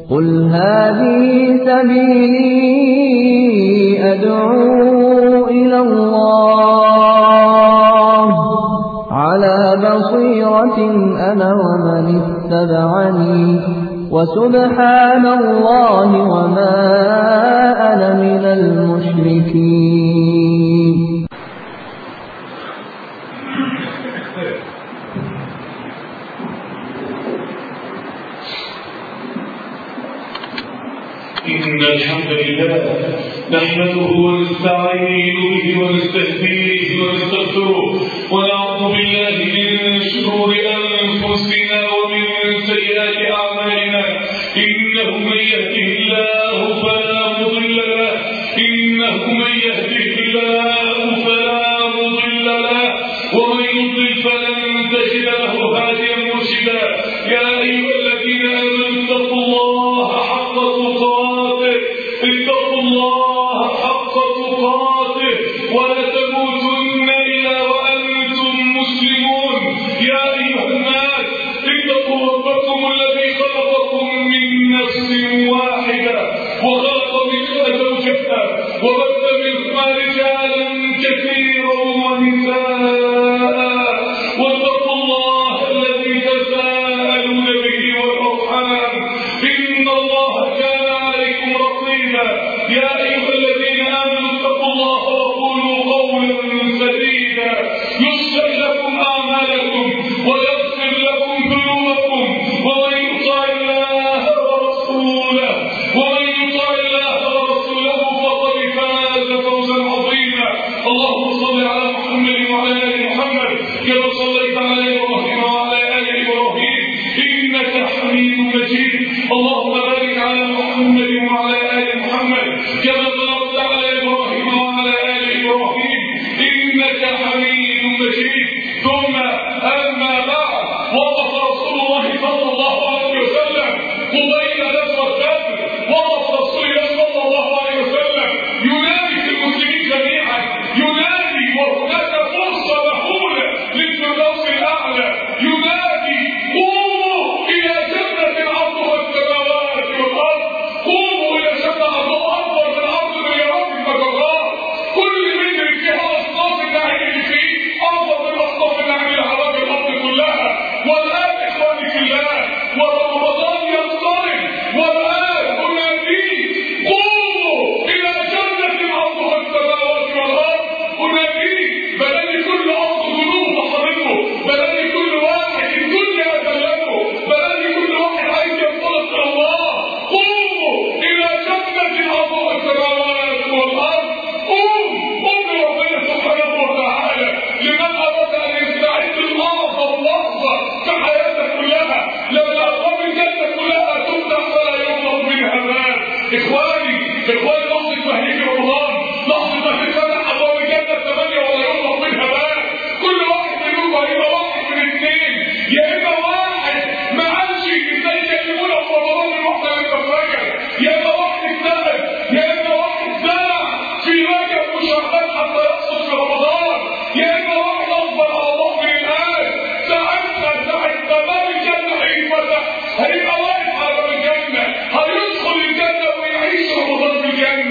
قل هذه سبيلي أدعو إلى الله على بصيرة أنا ومن اتبعني وسبحان الله وما أنا من المشركين إن الحمد لله نحمده ونستعين به ونستهديه ونستغفره ونعوذ بالله من شرور أنفسنا ومن سيئات أعمالنا إنه من يهده الله فلا مضل له إنه من يهده الله فلا مضل له ومن يضلل فلن تجد له هاديا مرشدا يا أيها الذين آمنوا اتقوا الله حق تقاته اتقوا الله حق تقاته ولا تموتن إلا وأنتم مسلمون يا أيها الناس اتقوا ربكم الذي خلقكم من نفس واحدة وخلق منها زوجها وبث منهما رجالا كثيرا ونساء واتقوا الله الذي تساءلون به والأرحام إن الله كان عليكم رقيبا يا أيها الذين آمنوا اتقوا الله وقولوا قولا سديدا يصلح لكم أعمالكم ويغفر لكم ذنوبكم ومن يطع الله ورسوله ومن يطع الله ورسوله فقد فاز فوزا عظيما اللهم صل على محمد وعلى ال محمد كما صليت على ابراهيم وعلى ال ابراهيم انك حميد مجيد اللهم بارك على محمد وعلى ال محمد كما باركت على ابراهيم وعلى ال ابراهيم انك حميد مجيد ثم اما بعد وقف رسول الله صلى الله عليه وسلم قبيل نصر البدر وقف رسول الله صلى الله عليه وسلم ينادي في المسلمين جميعا ينادي وهناك فرصه مهوله للفردوس الاعلى ينادي قوموا الى جنه عرضها السماوات والارض قوموا الى جنه عرضها اكبر من ارض مليارات المجرات كل متر فيها اصناف النعيم فيه اكبر من اصناف النعيم على وجه الارض كلها والان اخواني في الله ورمضان يقترب والان انادي قوموا الى جنه عرضها السماوات والارض انادي بلدي كل ارض ذنوب وحرمه بلدي كل واحد الدنيا اذلته بلدي كل واحد عايز ينطلق الى الله قوموا الى جنه عرضها السماوات والارض قوم قوم ربنا سبحانه وتعالى لمن اراد ان يستعد لاعظم لحظه في حياتك كلها لما ابواب الجنه كلها تفتح فلا يغلق منها باب اخواني اخواني لحظه ما هيجي رمضان لحظه ما تتفتح ابواب الجنه ثمانيه ولا يغلق منها باب كل واحد منكم هيبقى واحد من اثنين يا اما واحد ما عادش ازاي يكلمونا في رمضان من واحده لسه في رجب يا اما واحد اجتهد يا اما واحد زرع في رجب وشعبان حتى يحصل في رمضان يا اما واحد اصبر على ضغط الان ساعتها ساعه ما باب الجنه هيتفتح هيبقى واقف على باب الجنه هيدخل الجنه ويعيش رمضان في الجنه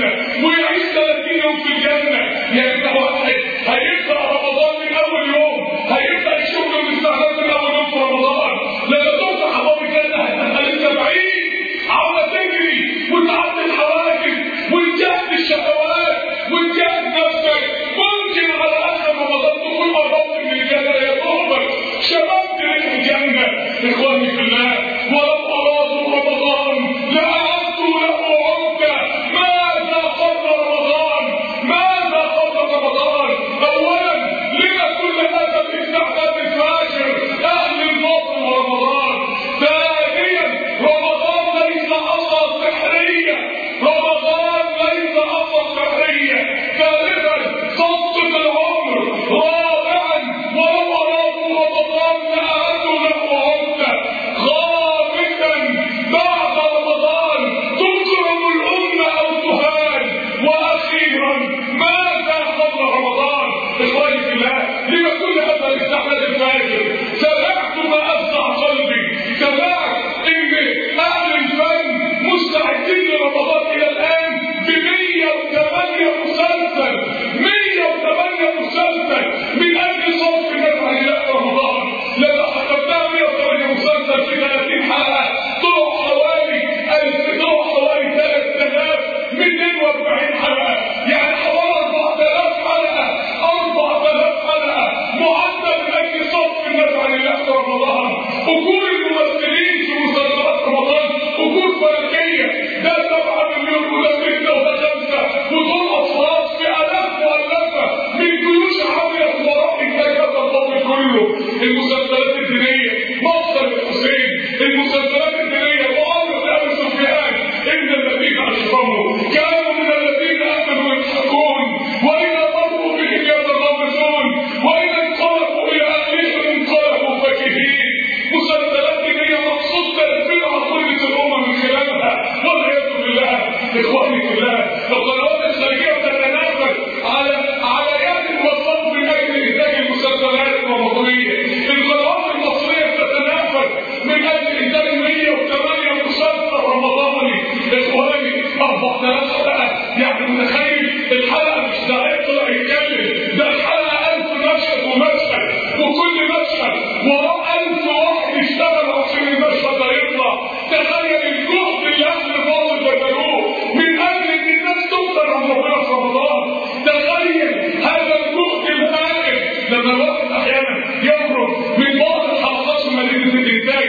فلكيه ده 7 مليون وده 6 وده 5 ودول افراد في الاف مؤلفه من جيوش عملت وراء انتاج هذا الفضل كله المسلسلات الدينيه مصدر الحسين المسلسلات الدينيه معاويه ابي سفيان ان الذين اشركوا كانوا من الذين امنوا يضحكون واذا مروا بهم يتغمزون واذا انقلبوا الى اهلهم انقلبوا فكهين مسلسلات دينيه مقصود تدبير عقيده الامه من خلالها والعياذ بالله اخواني في الله القنوات الخارجيه تتنافس على على يد وصف من اجل انتاج المسلسلات الرمضانيه القنوات المصريه تتنافس من اجل انتاج 108 مسلسل رمضاني اخواني 4000 حلقه يعني متخيل الحلقه مش ده يطلع يتكلم ده الحلقه 1000 مشهد ومشهد وكل مشهد وراه 1000 واحد يشتغل عشان المشهد ده يطلع تخيل الجهد اللي اهل الفاضل بذلوه من اجل ان الناس تفطر عن ربنا في رمضان تخيل هذا الجهد الهائل لما الواحد احيانا يخرج من بعض الحلقات في مدينه الانتاج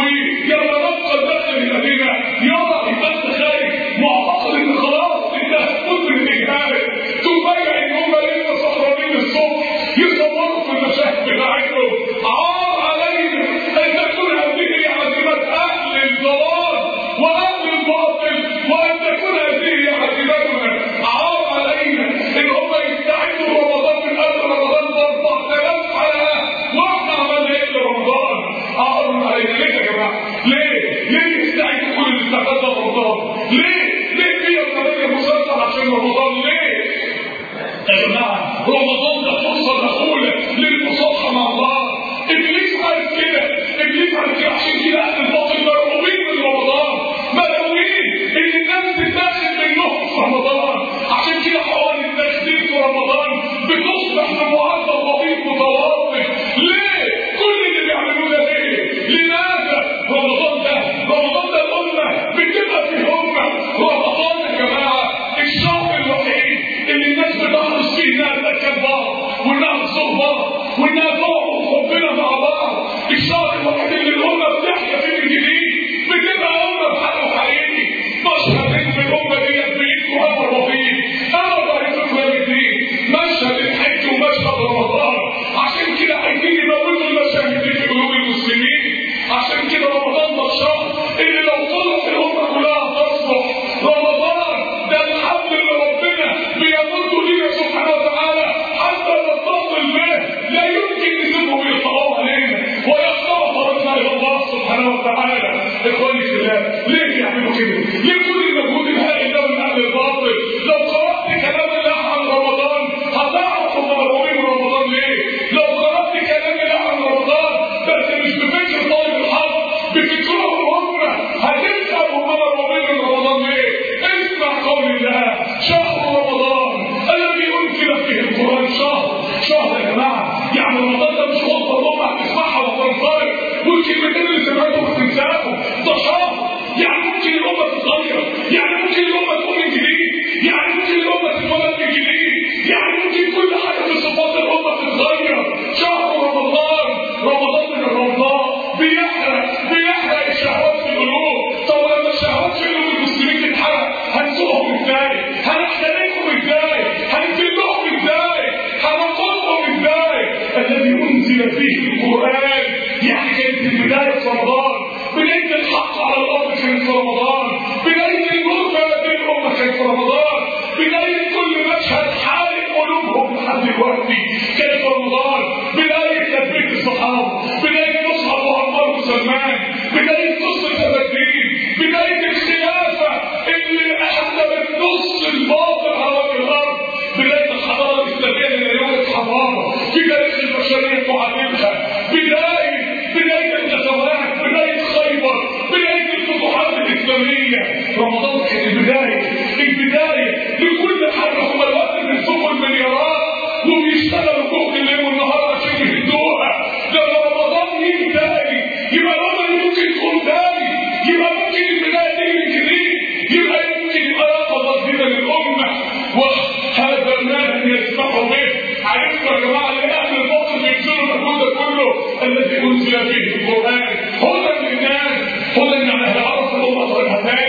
ويتنقل داخل المدينه يرى الناس خارج معتقد ان خلاص انت هتفوت من الاجهاد تفاجئ ان هم لسه سهرانين الصبح يصوروا في المشاهد بتاعتهم عار علينا ان تكون هذه هي عزيمه اهل الضلال واهل الباطل وان تكون هذه هي عزيمتنا عار علينا ان هم يستعدوا رمضان من قبل رمضان ب 4000 حلقه واحنا عملنا ايه لرمضان؟ عار علينا ليه يا جماعه؟ ليه؟ ليه نستعد كل الاستعداد لرمضان؟ ليه؟ ليه 108 مسلسل عشان رمضان ليه؟ يا جماعه رمضان ده فرصه مقوله للمصالحه مع الله ابليس عايز كده ابليس عايز كده عشان كده اهل الباطل مرعوبين من رمضان مرعوبين ان الناس تتاخد منهم في رمضان عشان كده حوالي التخدير في رمضان بتصبح بمعدل بسيط متواصل ليه؟ كل اللي بيعملوه ده ليه؟ لماذا؟ رمضان ده رمضان ده الامه بتبقى في امه رمضان يا جماعه الشهر الوحيد اللي الناس بتحرص فيه انها تاكل بعض وانها تصوم بعض وانها تعبد ربنا مع بعض الشهر الوحيد اللي الامه بتحيا فيه من جديد بتبقى امه بحق حقيقي مشهد اسم الامه ديت بايد محمد رفيق انا ضريتكم الاثنين مشهد الحج ومشهد رمضان عشان كده عايزين يموتوا المشاهد دي في قلوب المسلمين عشان كده رمضان ده الشهر اللي لو طلع الامه كلها تصلح رمضان ده الحبل اللي ربنا بيمد لينا سبحانه وتعالى حتى نتصل به لا يمكن نسيبهم يطلعوا علينا ويختاروا طريقنا الى الله سبحانه وتعالى اخواني في الله ليه يعملوا كده؟ ليه كل المجهود الهائل ده من اهل الباطل؟ لو قرات كلام الله عن رمضان هتعرف هم مرعوبين من رمضان ليه؟ لو قرات كلام الله عن رمضان بس مش بفكر طالب الحق بفكرهم هم هتفهم هم مرعوبين من رمضان ليه؟ اسمع قول الله شهر رمضان الذي انزل فيه القران شهر شهر يا جماعه يعني رمضان ده مش خطبه الامه هتسمعها وتنطلق والكلمتين اللي سمعتهم هتنساهم ده شهر يعني ممكن الامه تتغير يعني ممكن الامه تقوم من جديد يعني ممكن الامه تتولد من جديد يعني ممكن كل حاجه في صفات الامه تتغير شهر رمضان رمضان من رمضان بيحرق بيحرق الشهوات في القلوب طب لما الشهوات في قلوب المسلمين تتحرق هنسوقهم ازاي؟ هنحترقهم ازاي؟ هنذلهم ازاي؟ هنقودهم ازاي؟ الذي انزل فيه القران يعني كانت بدايه رمضان بدايه الحق على الارض كانت في رمضان بدايه النور في هذه الامه كانت في رمضان بدايه كل مشهد حارق قلوبهم لحد دلوقتي كانت في رمضان بدايه تثبيت الصحابه بدايه نصح ابو عمار وسلمان بدايه قصه الدين بدايه الخلافه اللي احدثت نص الباطل على وجه الارض بدايه الحضاره الاسلاميه اللي لا يوجد حضاره في تاريخ البشريه تعادلها بدايه بدايه الغزوات بدايه خيبر بدايه الفتوحات الاسلاميه رمضان كان البدايه البدايه لكل حاجه هم الوقت بينفقوا المليارات وبيشتغلوا جهد الليل والنهار عشان يهدوها لما رمضان يجي تاني يبقى الامل ممكن تكون تاني يبقى ممكن البدايه تيجي من جديد يبقى يمكن يبقى يقظه جديده للامه وهذا المال يسمح به عرفتوا يا جماعه ان اهل الباطل بيبذلوا المجهود ده كله الذي انزل فيه القران هدى للناس هدى يعني هيعرف الامه طريقها تاني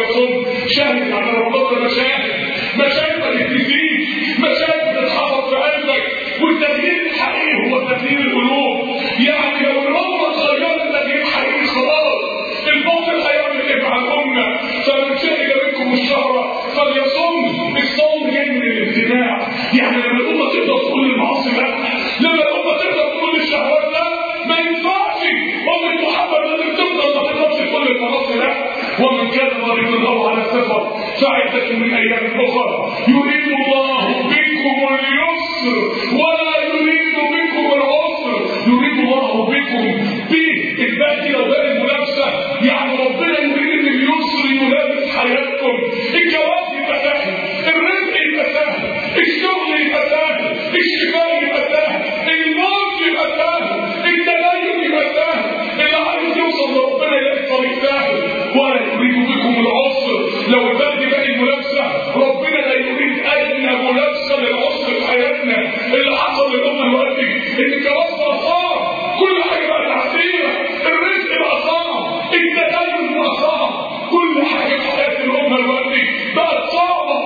يصوم شاهد على رمضان مشاهد مشاهد ما تتنسيش مشاهد بتتحفظ في قلبك والتغيير الحقيقي هو تغيير القلوب يعني لو الامه اتغيرت تغيير حقيقي خلاص الباطل هيعمل ايه مع الامه فمن شهد منكم الشهر فليصوم الصوم جاي من الامتناع يعني لما الامه تقدر تقول المعاصي لا لما الامه تقدر تقول الشهوات لا ما ينفعش امه محمد لازم تفضل ما تقدرش تقول المعاصي لا ومن كان مريضا او على سفر فعدة من ايام اخرى يريد الله بكم اليسر ولا يريد بكم العسر يريد الله بكم بالباقي لو بقى الملابسه يعني ربنا يريد ان اليسر يلابس حياتكم الجواز يبقى سهل الرزق يبقى سهل الشغل يبقى سهل الشفاء يبقى سهل الموت يبقى سهل التدين يبقى سهل اللي عايز يوصل لربنا يلاقي طريق سهل ولا يريد بكم العسر لو البلد باقي الملابسه ربنا لا يريد ادنى ملابسه للعسر في حياتنا اللي حصل للامه دلوقتي ان الجواز بقى صعب كل حاجه بقت عسيره الرزق بقى صعب التدين بقى صعب كل حاجه في حياه الامه دلوقتي بقت صعبه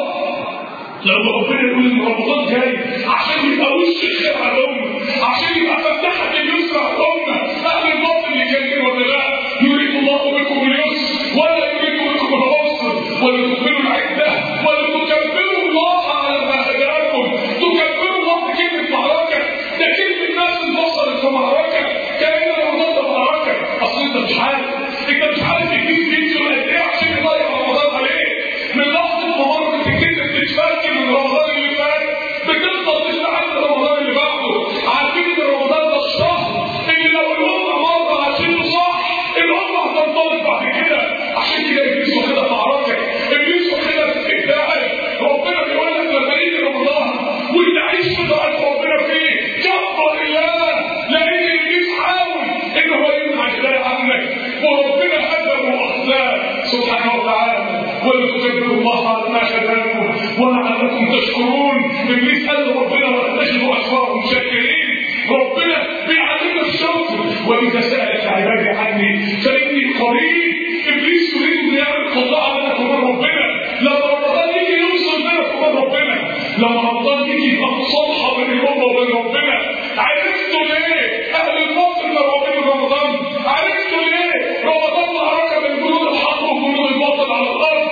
لما ربنا يقول ان رمضان جاي عشان يبقى وش الخير على الامه عشان يبقى فتحه اليسر على الامه اهل الباطل اللي جايين ولا لا يريد الله بكم اليسر ولا يريد بكم العسر ولتكملوا العده ولتكبروا الله على ما هداكم تكبروا الله في كلمه معركه ده كلمه ناس انتصرت في معركه كان رمضان ده معركه اصل انت مش عارف انت مش عارف الجيش بينزل قد ايه عشان يضيع رمضان عليه من لحظه ما مرت الكلمه بتتفك من رمضان اللي فات بتفضل تستعد رمضان اللي بعده عارفين ان رمضان ده الشهر اللي لو الامه مره عشان صح الامه هتنطلق بعد كده عشان كده ابليس واخدها معركه ابليس واخدها استهزاء ربنا بيقول لك لما يجي رمضان وانت عايش في طاعه ربنا فيه كبر الله لان ابليس حاول ان هو يمنع الهدايه عنك وربنا هدم واخلاق سبحانه وتعالى ولتكبروا الله على ما هداكم ولعلكم تشكرون ابليس قال ربنا ولا تجدوا اكثرهم شاكرين ربنا بيعلمنا الشكر واذا سالك عبادي عني فاني قريب ابليس يريد ان يعمل قضاء بينك وبين ربنا لما رمضان يجي يوصل بينك وبين ربنا لما رمضان يجي يبقى مصالحه بين الامه وبين ربنا عرفتوا ليه اهل الباطل مرعوبين من رمضان عرفتوا ليه رمضان معركه بين جنود الحق وجنود الباطل على الارض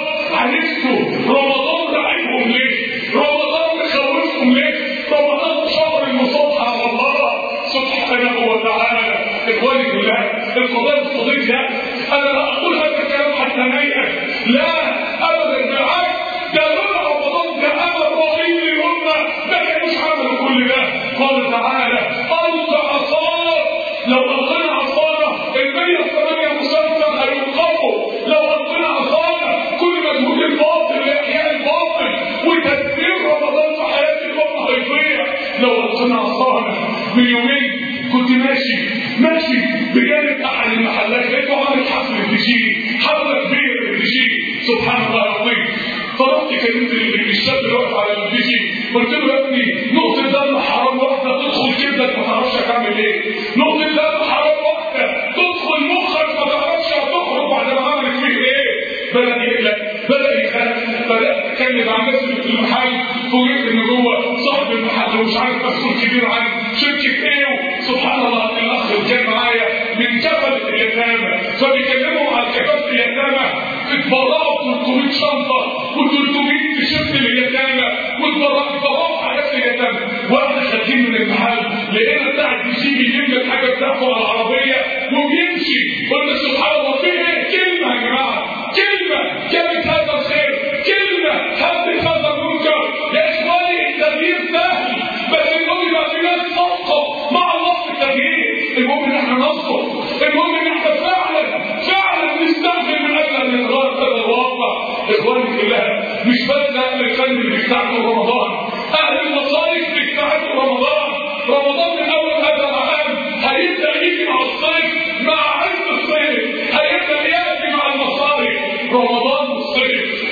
عرفتوا رمضان رعبهم ليه رمضان مخوفهم ليه رمضان شهر المصالحه على الله سبحانه وتعالى اخواني بالله القضايا مش قضيه انا لا اقول هذا الكلام حتى نيأس لا ابدا بالعكس ده لولا رمضان ده امل رهيب للامه ما كانوش عملوا كل ده قال تعالى القى عصاه لو القينا عصانا ال 108 مسلسل هيوقفوا لو القينا عصانا كل مجهود الباطل لاحياء الباطل وتدبير رمضان في حياه الامه هيضيع لو القينا عصانا من يومين كنت ماشي ماشي بجانب احد المحلات لقيته عامل حفله ديجي حفله كبيره للديجي سبحان الله العظيم فرحت كلمت الشاب اللي واقف على الديجي قلت له يا ابني نقطه دم حرام واحده تدخل كبدك ما تعرفش هتعمل ايه نقطه دم حرام واحده تدخل مخك ما تعرفش هتخرج بعد ما عملت فيه ايه بدا يقلق بدا يخاف بدات اتكلم مع الناس اللي في المحل فوجئت ان جوه صاحب المحل ومش عارف مسؤول كبير عن شركه ايه سبحان الله الاخ اللي كان معايا من كفله اليتامى فبيكلموا عن كفاله اليتامى اتبرعوا 300 شنطه و300 تيشيرت لليتامى واتبرعوا حاجات لليتامى واحنا خارجين من المحل لقينا بتاع الديجي يجيب لك حاجه بتاعته على العربيه وبيمشي قلنا سبحان الله في ايه كلمه يا جماعه كلمه كلمه هذا الخير كلمه حدث هذا المنكر يا اخواني التغيير سهل بس المهم يبقى في ناس صادقه مع الله في التغيير المهم ان احنا نصبر المهم ان احنا فعلا فعلا نستغفر من اجل ان نتغير هذا الواقع اخواني في الله مش بس اهل الفن اللي بيستعملوا رمضان اهل المصايف بيستعملوا رمضان رمضان من اول هذا العام هيبدا يجي مع الصيف مع عز الصيف هيبدا ياتي مع المصايف رمضان والصيف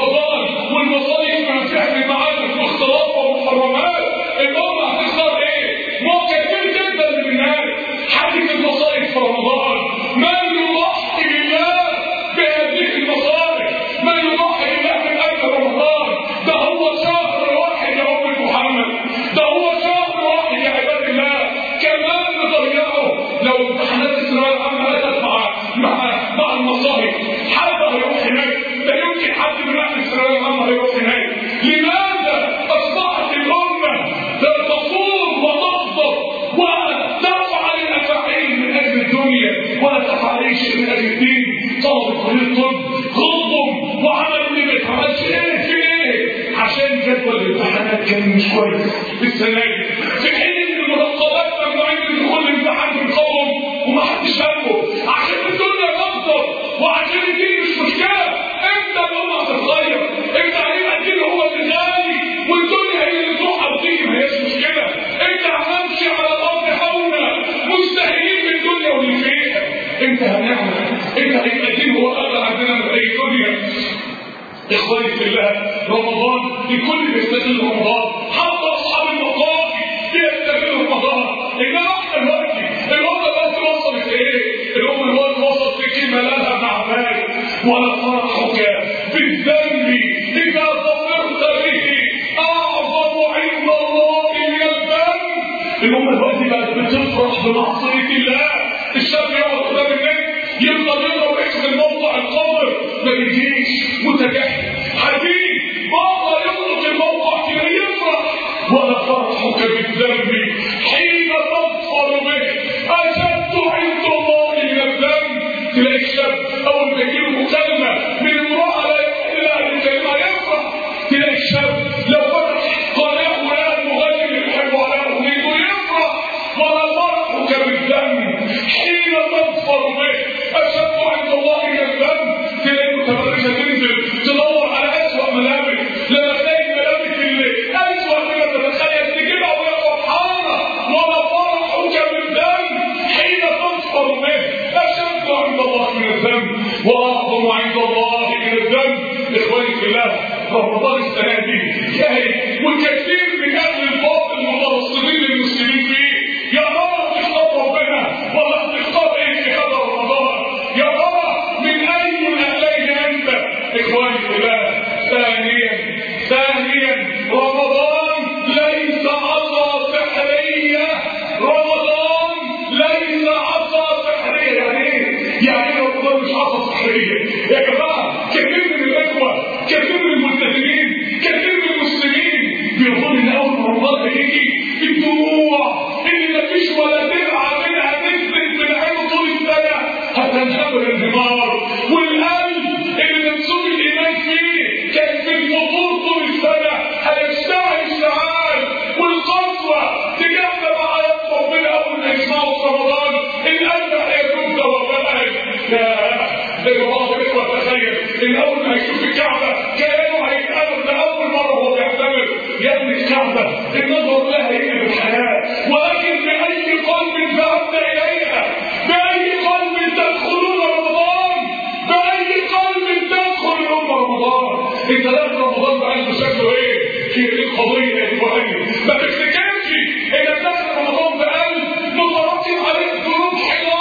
رمضان والمصايف ما بتعمل معانا واختلاط ومحرمات الامه هتختار ايه؟ موقع كبير جدا من الناس حدث المصايف في رمضان من يضحي بالله بهذه المصائب من وعمل اللي ما اتعملش ايه في ايه عشان جدول الامتحانات كان مش كويس السنه دي في حين ان المنظمات ممنوعين من دخول الامتحان من قوم ومحدش فاهمه عشان الدنيا تفضل وعشان الدين مش مشكله انت الامه هتتغير انت هيبقى الدين هو اللي غالي والدنيا هي اللي تروح او تيجي ما هيش مشكله انت هنمشي على الارض حولنا مستهينين بالدنيا واللي فيها انت هنعمل انت هيبقى الدين هو اغلى عندنا من اي دنيا اخواني في الله رمضان لكل بيستغل رمضان حتى اصحاب المقاطع بيستغلوا رمضان انما احنا دلوقتي الامه دلوقتي وصلت ايه؟ الامه دلوقتي وصلت لكلمه لها معمال ولا فرحك بالذنب اذا ظفرت به اعظم عند الله من الذنب الامه دلوقتي بقت بتفرح بمعصيه الله الشاب يقعد قدام النت يفضل يضرب اسم الموقع القبر ما يجيش متجاهل حبيب بابا يطلق الموقع كده يفرح ولا فرحك بالذنب حين تظفر به اشد عند الله من الذنب تلاقي الشاب اول ما يجيله مكالمه من امراه لا يحل لها الكلمه يفرح تلاقي الشاب لو فتح قناه ولقى المغني اللي بيحبه على اغنيته يفرح ولا فرحك بالذنب حين تظفر به اشد عند الله من الذنب تلاقي متبرجه تنزل تدور على اسوأ ملابس لما تلاقي الملابس اللي اسوأ مما تتخيل تجيبها وهي فرحانه ولا فرحك بالذنب حين تظفر به اشد عند الله من الذنب واعظم عند الله من الذنب اخواني في الله رمضان السنه دي جاي وكثير من اهل الباطل متوسطين للمسلمين فيه يا رب تختار ربنا والله تختار ايه في هذا رمضان يا رب من اي الاهلين انت اخواني في الله ثانيا ثانيا رمضان ليس عصا سحريه رمضان ليس عصا سحريه يعني ايه؟ يعني ايه رمضان مش عصا سحريه يا جماعه كثير من الاخوه كثير من الملتزمين كثير من المسلمين بيقول ان اول ما رمضان هيجي الدموع اللي مفيش ولا درعه منها نزلت من عينه طول السنه هتنهمر انهمار والقلب اللي منسوب الايمان فيه كان في الفطور طول السنه هيشتعل اشتعال والقسوه تجاه مع ربنا اول ما يسمعوا في رمضان القلب هيكون توبان يا يا جماعه الاخوه تخيل ان اول ما يشوف الكعبه كانه هيتقابل لاول مره وهو بيعتمر يا ابن الكعبه النظر لها هي بالحياه ولكن باي قلب ذهبت اليها باي قلب تدخلون رمضان باي قلب تدخل يوم رمضان انت داخل رمضان بقلب شكله ايه هي دي القضيه يا اخواني ما تفتكرش انك داخل رمضان بقلب متراكم عليك ذنوب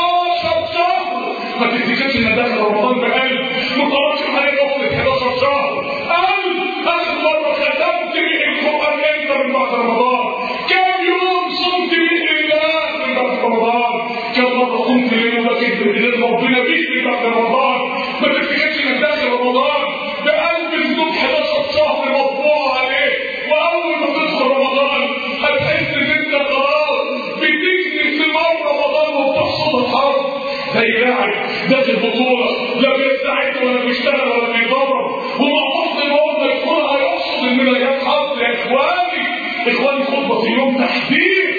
11 شهر ما تفتكرش انك داخل رمضان بقلب متراكم عليك غفله 11 شهر قلب اخر مره ختمت به القران امتى من بعد رمضان كم يوم صمت به لله من بعد رمضان كم مره قمت ليله وبكيت باذن ربنا بيك من بعد رمضان ما تفتكرش انك داخل رمضان بقلب الذنوب 11 شهر مطبوع عليه واول ما تدخل رمضان هتحس ان انت خلاص بتجني ثمار رمضان وبتحصد الحرب زي لاعب داخل بطوله لا بيستعد ولا بيشتغل ولا بيدرب ومع حسن الموت ما يكون هيحصد الميداليات حظ يا اخواني اخواني خطبه في يوم تحذير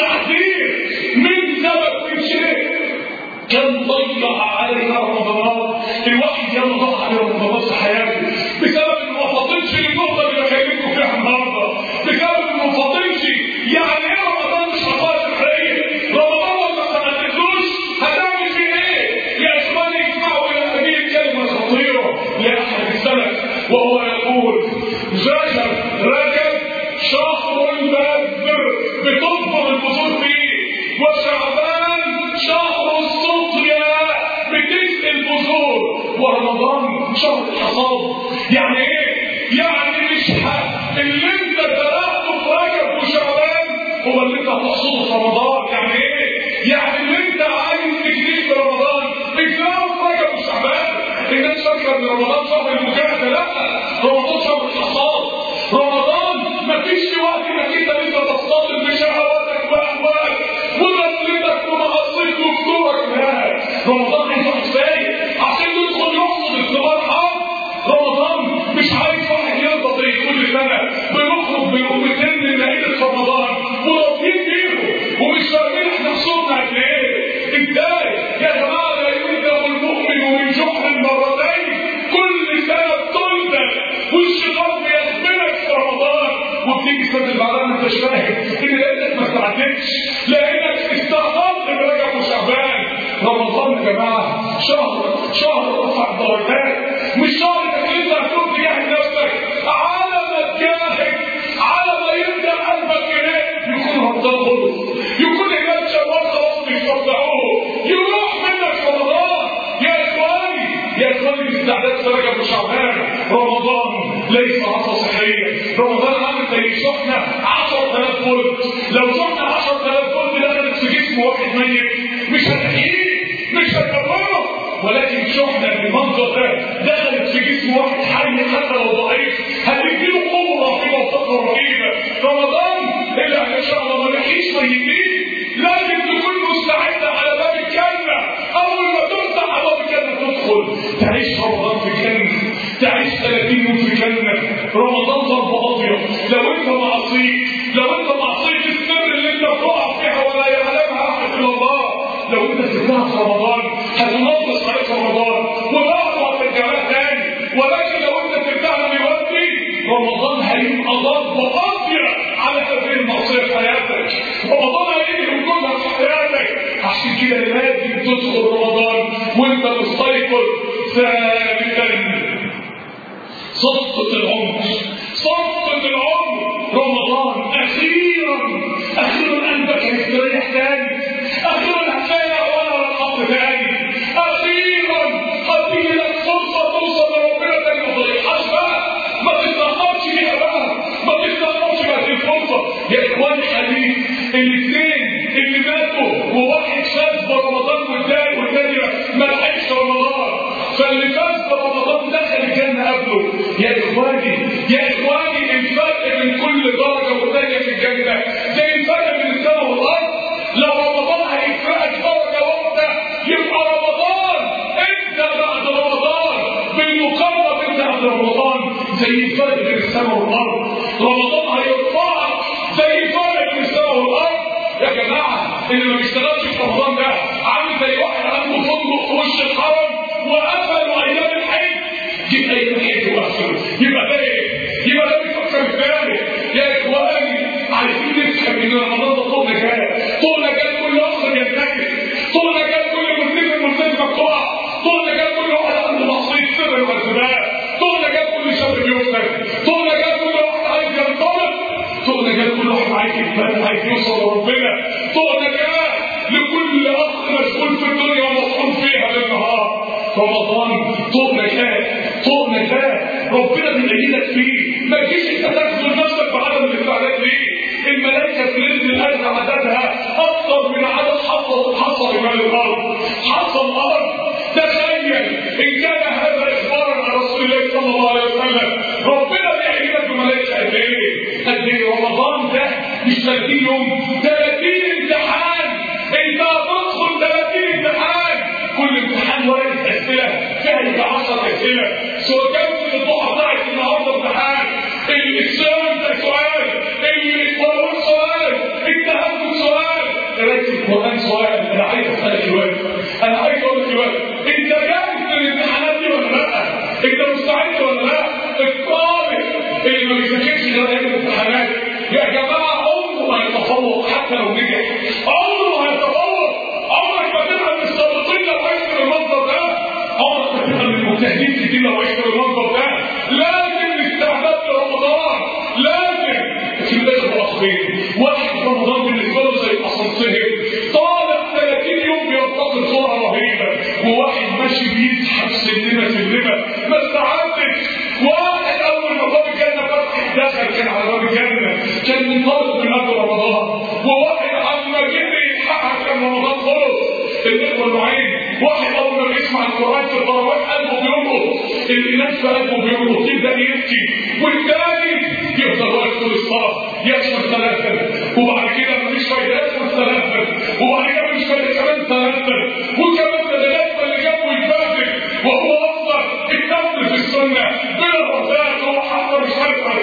تحذير من سبب من شيء كم ضيع علينا رمضانات الواحد يلا ضاع عليه رمضانات في حياته بسبب انه ما فاضلش النقطه اللي بكلمكم فيها النهارده بسبب انه ما فاضلش يعني ايه رمضان مش رفاهيه سحريه رمضان لو ما استغلتوش هتعمل فيه ايه يا اخواني اسمعوا الى هذه الكلمه الخطيره لاحد السلف وهو يقول رجب رجب شهر البذر بتكبر البذور فيه وشعبان شهر السقيا بتسقي البذور ورمضان شهر الحصاد يعني ايه؟ يعني مش حق اللي انت زرعته في رجب وشعبان هو اللي انت هتحصده في رمضان يعني ايه؟ يعني اللي انت عايز تجريه في رمضان اجراه في رجب وشعبان الناس فاكره ان رمضان شهر المجاهده لا رمضان شهر الحصاد رمضان مفيش في وقت انك انت لسه تصطدم بشهواتك واهوائك وغفلتك ومعصيتك وفطورك لا رمضان انت كفايه عشان تدخل يحصد الثمار حق رمضان كل سنه بنخرج بلقمتين من مائده رمضان وراضيين بيهم ومش فاهمين احنا خسرنا قد ايه ازاي يا جماعه لا يبدا المؤمن من جحر مرتين كل سنه بتلدغ والشيطان بيخبرك في رمضان وبتيجي السنه اللي بعدها ما انتش فاهم ان لانك ما استعدتش لانك استهترت برجب وشعبان رمضان يا جماعه شهر شهر رفع الدرجات مش شهر انك انت هتكون تجاهد نفسك على ما تجاهد على ما يبدا قلبك اليه يكون رمضان خلص يكون هناك شباب خلاص بيصدعوه يروح منك رمضان يا اخواني يا اخواني الاستعداد في رجب وشعبان رمضان ليس عصا صحيه رمضان عامل زي شحنه 10000 فولت لو شحنه 10000 فولت دخلت في جسم واحد ميت مش هتحييه مش هتكبره ولكن شحنه بالمنظر ده دخلت في جسم واحد حي حتى لو ضعيف هتديله قوه رهيبه وطاقه رهيبه رمضان الا ان شاء الله ما نحييش ميتين لازم تكون مستعد على باب الجنه اول ما تفتح على باب الجنه تدخل تعيش رمضان في الجنه تعيش 30 يوم في الجنه رمضان ضرب ابيض لو انت معصيت لو انت معصيت السر اللي انت بتقع فيها ولا يعلمها احد الا الله لو انت سبتها في رمضان هتنقص عليك رمضان وتقطع في الجمال تاني ولكن لو انت سبتها دلوقتي رمضان هيبقى ضربه قاسيه على هذه المعصيه في حياتك رمضان هيجي يحكمها في حياتك عشان كده لازم تدخل رمضان وانت مستيقظ ثابتا صفقة العمر صفقة العمر رمضان أخيرا أخيرا قلبك هيستريح تاني أخيرا هتلاقي أولا الحق تاني أخيرا هتيجي لك فرصة توصل لربنا تاني ما تضيعهاش بقى ما تستغربش بيها بقى ما تستغربش بهذه الفرصة يا إخواني حبيبي الاثنين اللي ماتوا وواحد فاز برمضان والتاني والتاني ما لحقش رمضان فاللي فاز برمضان دخل الجنة قبله يا إخواني يا إخواني الفرق بين كل درجة والتانية في الجنة زي الفرق بين السماء والأرض لو رمضان هيفرقك درجة واحدة يبقى رمضان انت بعد رمضان بالمقارنة انت بعد رمضان زي الفرق بين السماء والأرض رمضان هيرفعك زي الفرق بين السماء والأرض يا جماعة اللي ما بيشتغلش في رمضان ده عامل زي واحد عنده فندق في وش الحرم وقفلوا أيام الحج جيب أيام الحج وقفلوا يبقى ده إيه؟ يبقى ده بيفكر ازاي؟ يا إخواني عايزين نفهم إن رمضان ده طول نجاة طول نجاة كل أخ ينتكس طول نجاة كل ملتزم ملتزمة بتقع طول نجاة كل واحد عنده معصية سر والزباء طول نجاة كل شاب بيوصل طول نجاة كل واحد عايز ينطلق طول نجاة كل واحد عايز يتبنى عايز يوصل لربنا طول نجاة لكل أخ مسؤول في الدنيا ومطحون فيها بالنهار رمضان طول نجاة طول نجاة ربنا بيأيدك فيه ما تجيش انت تخذل نفسك بعدم الاستعداد ليه الملائكة في ليلة الأجر عددها أكثر من عدد حصى حصى جبال الأرض حصى الأرض تخيل إن كان هذا إخبارا عن رسول الله صلى الله عليه وسلم ربنا بيأيدك بملائكة قد إيه؟ قد إيه رمضان ده مش 30 يوم 30 امتحان أنت هتدخل 30 امتحان كل امتحان ورقة أسئلة فيها يبقى 10 أسئلة سواء كان في الضحى بتاعت النهارده امتحان الإسلام ده سؤال القرآن سؤال التهجد سؤال قراءة القرآن سؤال أنا عايز أسألك دلوقتي أنا عايز أقول لك دلوقتي أنت جاهز للامتحانات دي ولا لا؟ أنت مستعد ولا لا؟ الطالب اللي ما بيذاكرش غير أيام الامتحانات يا جماعة عمره ما يتفوق حتى لو نجح عمره ما يتفوق عمرك ما تبقى من السابقين لو عشت بالمنظر ده عمرك ما تبقى من المجتهدين في الدين لو عشت بالمنظر ده لازم الاستعداد لرمضان لازم في الاخر واخرين واحد رمضان بالنسبه له زي الاسانسير طالع 30 يوم بينتقل سرعه رهيبه وواحد ماشي بيزحف سلمه سلمه ما استعدتش واحد اول ما باب الجنه فتح دخل كان على باب الجنه كان منطلق من قبل رمضان وواحد عما جري يلحقها كان رمضان خلص الاخوه النوعين واحد اول ما بيسمع القران في الضربات قلبه بينبض الإيمان في قلبه بينبض يبدا يبكي والثاني يفضل واقف طول الصلاه يشرب ثلاثه وبعد كده مفيش فايده يشرب ثلاثه وبعد كده مفيش فايده كمان ثلاثه وكمان ثلاثه اللي جنبه يتفاجئ وهو اصلا الكفر في السنه بلا رفاق هو حتى مش عارف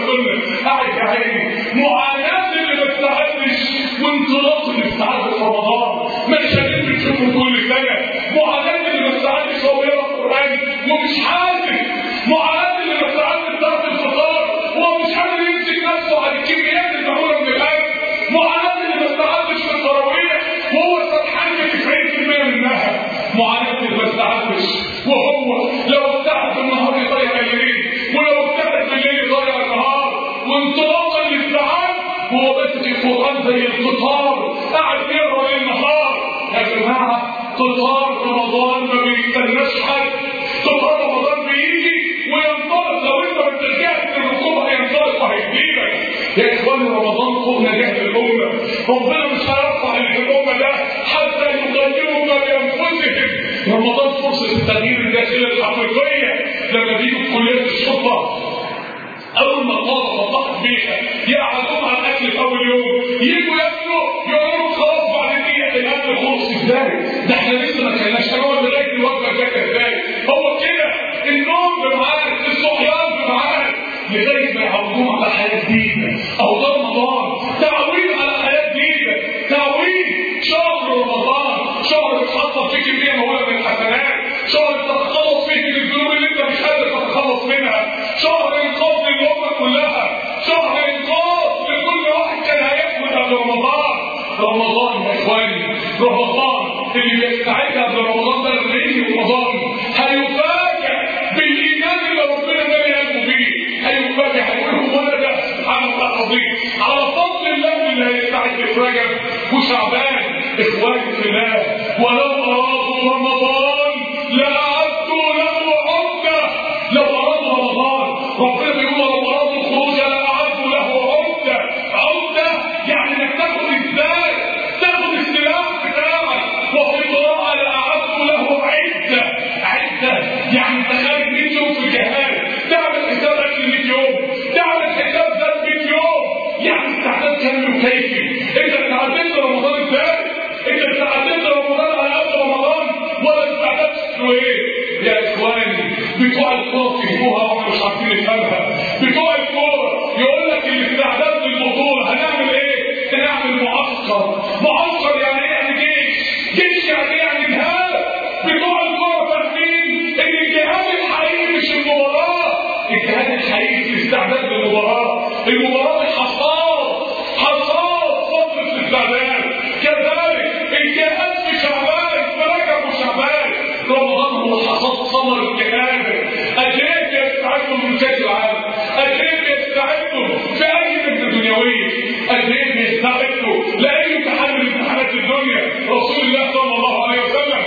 سنه قاعد يا عيني معاناه اللي ما استعدش وانطلاق اللي استعد في رمضان مشاهد بتشوفه كل سنه معاناه اللي ما استعدش هو بيقرا القران ومش حاسس معاناه اللي ما استعدش تحت الفطار وهو مش قادر يمسك نفسه على الكميات المعموله من الاكل معاناه اللي ما استعدش في التراويح وهو سرحان ب 90% منها معاناه اللي ما استعدش وهو لو ابتعد في النهار يضيع الليل ولو ابتعد في الليل يضيع النهار وانطلاقا للساعات هو ماسك القران زي القطار قاعد يقرا ليل نهار يا جماعه قطار رمضان ما بيستناش حد قطار رمضان بيجي وينطلق لو انت ما بترجعش للركوب هينطلق وهيجيبك يا اخوان رمضان فوق نجاح الامه ربنا مش هيرفع الامه ده حتى يغيروا ما بانفسهم رمضان فرصه التغيير الداخلي الحقيقيه لما بيجوا في كليه الشرطه اول ما الطلبه فتحت بيها يقعدوا على الاكل في اول يوم يجوا ياكلوا يقولوا خلاص بعد دقيقه الاكل خلص ازاي؟ ده احنا لسه ما كلناش هنقعد لغايه الوجبه جايه ازاي؟ هو كده النوم بميعاد الصحيان بميعاد لغايه ما يعودوهم على حياه جديده او ده رمضان تعويض على حياه جديده تعويض شهر رمضان شهر بتحصل فيه كميه مهوله من الحسنات شهر تتخلص فيه من الذنوب اللي انت مش قادر تتخلص منها شهر انقاذ للامه كلها شهر انقاذ لكل واحد كان هيكمل قبل رمضان رمضان يا اخواني رمضان اللي بيستعد قبل رمضان ده لما يجي رمضان هيفاجئ بالايمان اللي ربنا مالي قلبه بيه هيفاجئ هيقول هو انا ده سبحان الله العظيم على فضل الله اللي هيستعد في رجب وشعبان اخواني في الله ولو ارادوا رمضان لاعدوا له عده لو ارادوا رمضان ربنا بيقول لو ارادوا الخروج لاعدوا له عده عده يعني انك تاخد ازاي تاخد السلاح بتاعك وفي قراءه لاعدوا له عده عده يعني انت خارج 100 يوم في الجهاد تعمل حساب اكل 100 يوم تعمل حساب ذات 100 يوم يعني استعداد كامل وكيفي انت استعدت رمضان ازاي؟ انت استعدت رمضان على قد رمضان ولا استعدت شكله ايه؟ يا اخواني بتوع الكوره فهموها واحنا مش عارفين نفهمها بتوع الكوره يقول لك الاستعداد للبطوله هنعمل ايه؟ هنعمل معسكر معسكر يعني ايه يعني جيش جيش يعني ايه يعني جهاد بتوع الكوره فاهمين ان الجهاد الحقيقي مش المباراه الجهاد الحقيقي في الاستعداد للمباراه المباراه دي حصاد حصاد فتره الاستعداد كذلك الجهاد في شعبان في رجب وشعبان رمضان هو حصاد ثمر الجهاد اجيال بيستعدوا من كاس العالم اجيال بيستعدوا في اي مهنه دنيويه اجيال بيستعدوا لاي امتحان من امتحانات الدنيا رسول الله صلى الله عليه وسلم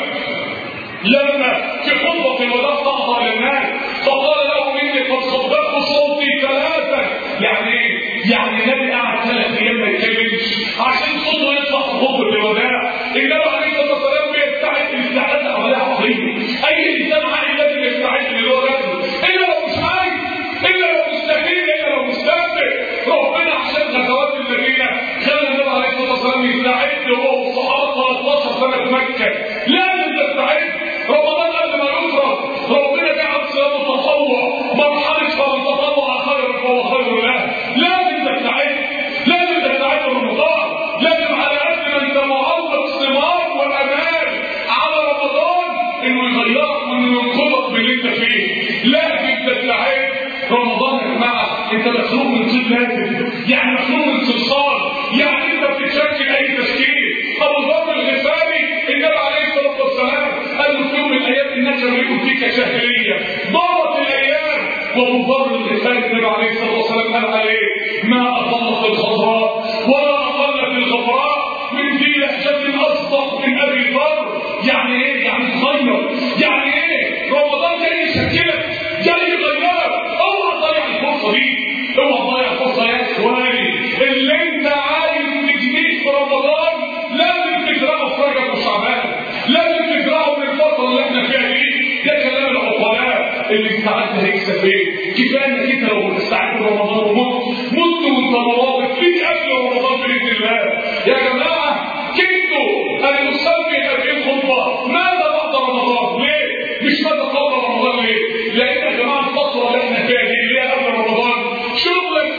لما في خطبة الوداع صعد للناس فقال لهم اني قد صدقت صوتي ثلاثا يعني ايه؟ يعني النبي قعد ثلاث ايام ما يتكلمش عشان صوته يطلع في خطبة الوداع النبي عليه الصلاة والسلام بيستعد الاستعداد عملية عظيمة اي انسان عاقل لازم يستعد اللي هو لازم الا لو مش عايز الا لو مستحيل الا لو مستكبر ربنا عشان غزوات المدينة خلى النبي عليه الصلاة والسلام يستعد هو والصحابة 13 سنة في مكة لازم تستعد رمضان قبل ما يفرض ربنا جعل صيام التطوع مرحلة فمن تطوع خيرا فهو خير له لازم تستعد لازم تستعد رمضان لازم على قد ما انت معلق ثمار وامان على رمضان انه يغيرك وانه ينقذك باللي انت فيه لازم تستعد رمضان يا جماعه انت مخلوق من طين لازم يعني مخلوق من صلصال يعني انت بتتشكل اي تشكيل ابو ذر الغفاري النبي عليه الصلاه والسلام قال له في يوم من الايام انك ريء فيك شهريه ضرت الايام وابو ذر الغفاري النبي عليه الصلاه والسلام قال عليه ما اضلت الخضراء ولا اضلت الغبراء من ذي لهجه اصدق من ابي ذر يعني ايه؟ يعني تغير يعني ايه؟ رمضان جاي يشكلك جاي يغيرك اوعى تضيع الفرصه دي اوعى تضيع الفرصه يا اخواني اللي انت عايز تجنيه في رمضان لازم تجربه في رجب وشعبان لازم تجربه من الفتره اللي احنا فيها دي ده كلام العقلاء اللي استعد هيكسب ايه كفايه انك انت لو بتستعد رمضان ومت مت وانت مرابط فيك قبل رمضان باذن الله يا جماعه كنتوا ان نسمي هذه الخطبه ماذا بعد رمضان ليه مش ماذا قبل رمضان ليه لان يا جماعه الفتره اللي احنا فيها دي اللي هي قبل رمضان شغلك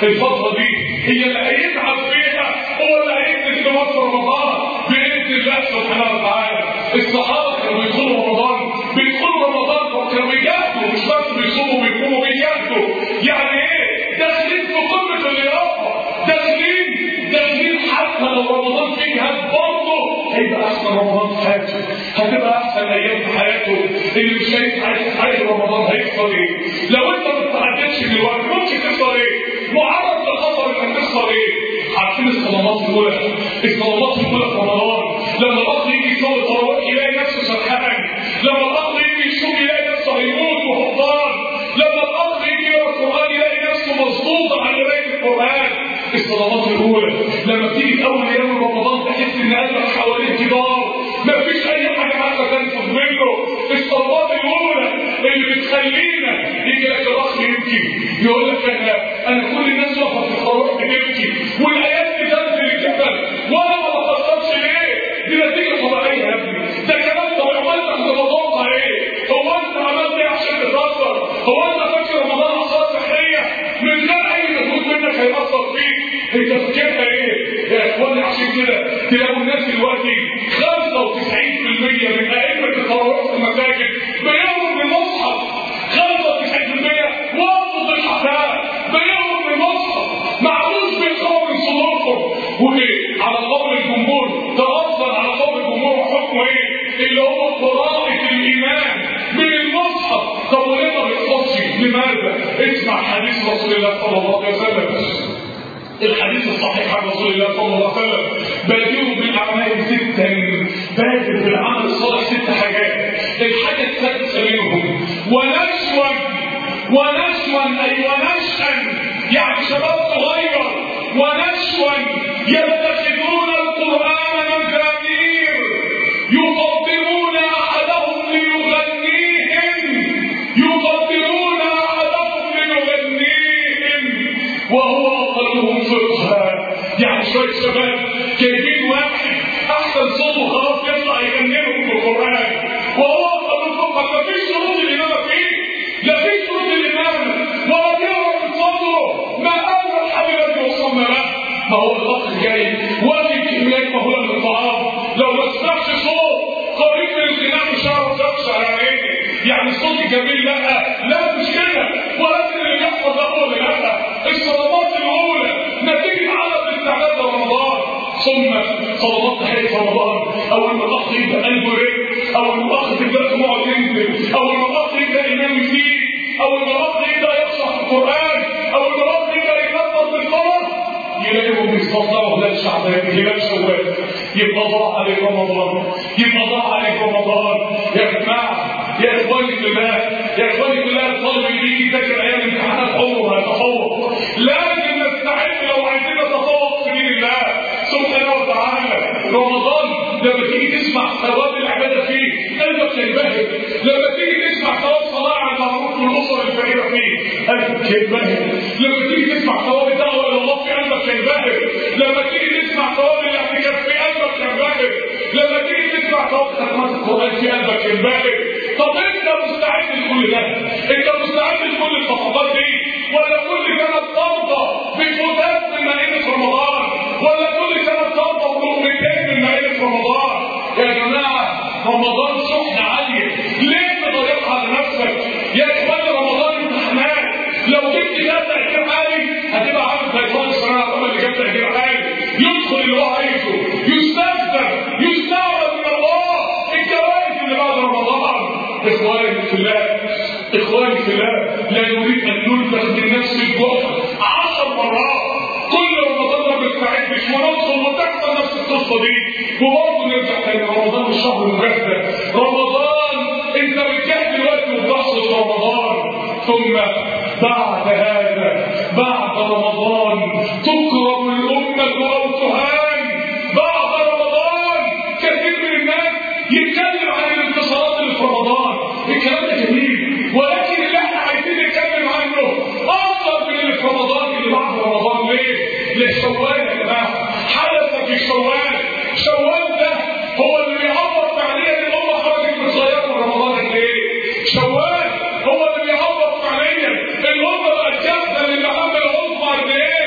الفترة دي هي اللي هيتعب فيها هو اللي هينزل في وقت رمضان بإذن الله سبحانه وتعالى الصحابة كانوا بيدخلوا رمضان بيدخلوا رمضان كانوا بيجاهدوا مش بس بيصوموا بيقوموا بيجاهدوا يعني ايه؟ داخلين في قمة الرياضة داخلين داخلين حتى لو رمضان فيه جهاد برضه هيبقى احسن رمضان في حياته هتبقى احسن ايام في حياته اللي مش هيسعد عايز رمضان هيخسر ايه لو انت ما استعدتش دلوقتي ممكن تخسر ايه معرض لخطر انك تخسر ايه عارفين الصدمات الاولى الصدمات الاولى في رمضان لما الاخ يجي يصلي التراويح يلاقي نفسه سرحان لما الاخ يجي يصوم يلاقي نفسه هيموت وهبطان لما الاخ يجي يقرا القران يلاقي نفسه مصدوط عن قرايه القران الصدمات الاولى لما بتيجي في اول ايام رمضان تحس ان قلبك حواليك جدار مفيش اي حاجه عارفه تنفذ منه الصدمات الاولى اللي بتخلينا يجي لك الاخ يبكي يقول لك انا انا كل الناس واقفه في التراويح بتبكي والايات بتنزل الجبل وانا ما بتاثرش ليه؟ دي نتيجه طبيعيه يا ابني ده كلام طبيعي هو انت كنت متوقع ايه؟ هو انت عملت ايه عشان تتاثر؟ هو انت فاكر رمضان اثار صحيه من غير اي مجهود منك هيأثر فيك؟ انت فاكرها ايه؟ يا اخواني عشان كده تلاقوا الناس دلوقتي 95% من ائمه التراويح في المساجد بيقروا بالمصحف 95% وقفوا الحفلات بيقروا بالمصحف معلوش بيقروا من صدوركم وايه على قول الجمهور تأثر على قول الجمهور وحكمه ايه اللي هو قراءة الإيمان من المصحف طب وليه ما بيخلصش لماذا؟ اسمع حديث رسول الله صلى الله عليه وسلم الحديث الصحيح عن رسول الله صلى الله عليه وسلم بادروا بالاعمال ستا بادر بالعمل الصالح ست حاجات الحاجه السادسه منهم ونشوا ونشوا اي ونشأا يعني شباب صغير ونشوا يتخذون القران مزامير يقدمون احدهم ليغنيهم يقدمون احدهم ليغنيهم وهو اقلهم فقها يعني شويه شباب جايبين واحد احسن صوته خلاص يطلع يغنيهم في القران وهو اقلهم فقها ما فيش شروط الامامه فيه لا في شروط الامامه ولا بيعرف من صدره ما اول الحبيب وصلنا له ما هو الاخ جاي واجب كميات مهوله من الطعام لو ما سمعش صوت قريب من الغناء مش هعرف يخشع على عيني يعني الصوت الجميل لا لا مش كده ولكن اللي بيحصل ده هو اللي لا الصدمات الاولى نتيجه عدم استعداد رمضان ثم صدمات تحيه رمضان اول ما الاخ يبدا قلبه رق اول ما الاخ تبدا دموعه تنزل اول ما الاخ يبدا ينام يزيد اول ما الاخ يبدا يقرا في القران اول ما الاخ يبدا يكبر في الصلاه يلاقيهم بيصدروا هلال شعبان هلال شوال يبقى ضاع عليك رمضان يبقى ضاع عليك رمضان يا جماعه يا اخواني في الله يا اخواني في الله الطالب اللي بيجي يذاكر ايام الامتحانات عمره هيتفوق لازم نستعد لو عايزين نتفوق في دين الله سبحانه وتعالى رمضان لما تيجي تسمع ثواب العباده فيه قلبك ينبهر لما تيجي تسمع ثواب صلاه على المعروف والاسر الفقيره فيه قلبك ينبهر لما تيجي تسمع ثواب الدعوه الى الله في قلبك ينبهر لما تيجي تسمع ثواب الاعتكاف في قلبك ينبهر لما تيجي تسمع ثواب ختمات القران في قلبك ينبهر طب انت مستعد لكل ده انت مستعد لكل الخطوات دي ولا كل سنه ترضى بفتات من مائده رمضان ولا كل سنه ترضى بلقمتين من مائده رمضان يا جماعه رمضان سخنه عاليه ليه تضيعها على نفسك يا اخوان رمضان امتحانات لو جبت ثلاث تقدير عالي هتبقى عامل زي اخوان الثانويه العامه اللي جاب تقدير عالي يدخل اللي هو عايزه يستخدم يستعرض من الله الجوائز اللي بعد رمضان اخواني في الله اخواني في الله لا نريد ان نلبس من نفس الجهد عشر مرات كل رمضان ما بنستعدش وندخل وتحصل نفس القصه دي وبرضه نرجع تاني رمضان الشهر المجدد رمضان انت بتجهز دلوقتي وبتحصل رمضان ثم بعد هذا بعد رمضان تكرم الامه او تهان بعد رمضان كثير من الناس يتكلم عن الانتصارات اللي في رمضان الكلام ده جميل ولكن اللي احنا عايزين نتكلم عنه افضل من اللي في رمضان اللي بعد رمضان ليه؟ لشوال يا جماعه حدث في شوال شوال ده هو اللي بيعبر فعليا ان الامه خرجت من صيام رمضان قد ايه؟ شوال هو اللي بيعبر فعليا الامه بقت جاهزه للمهمه العظمى قد ايه؟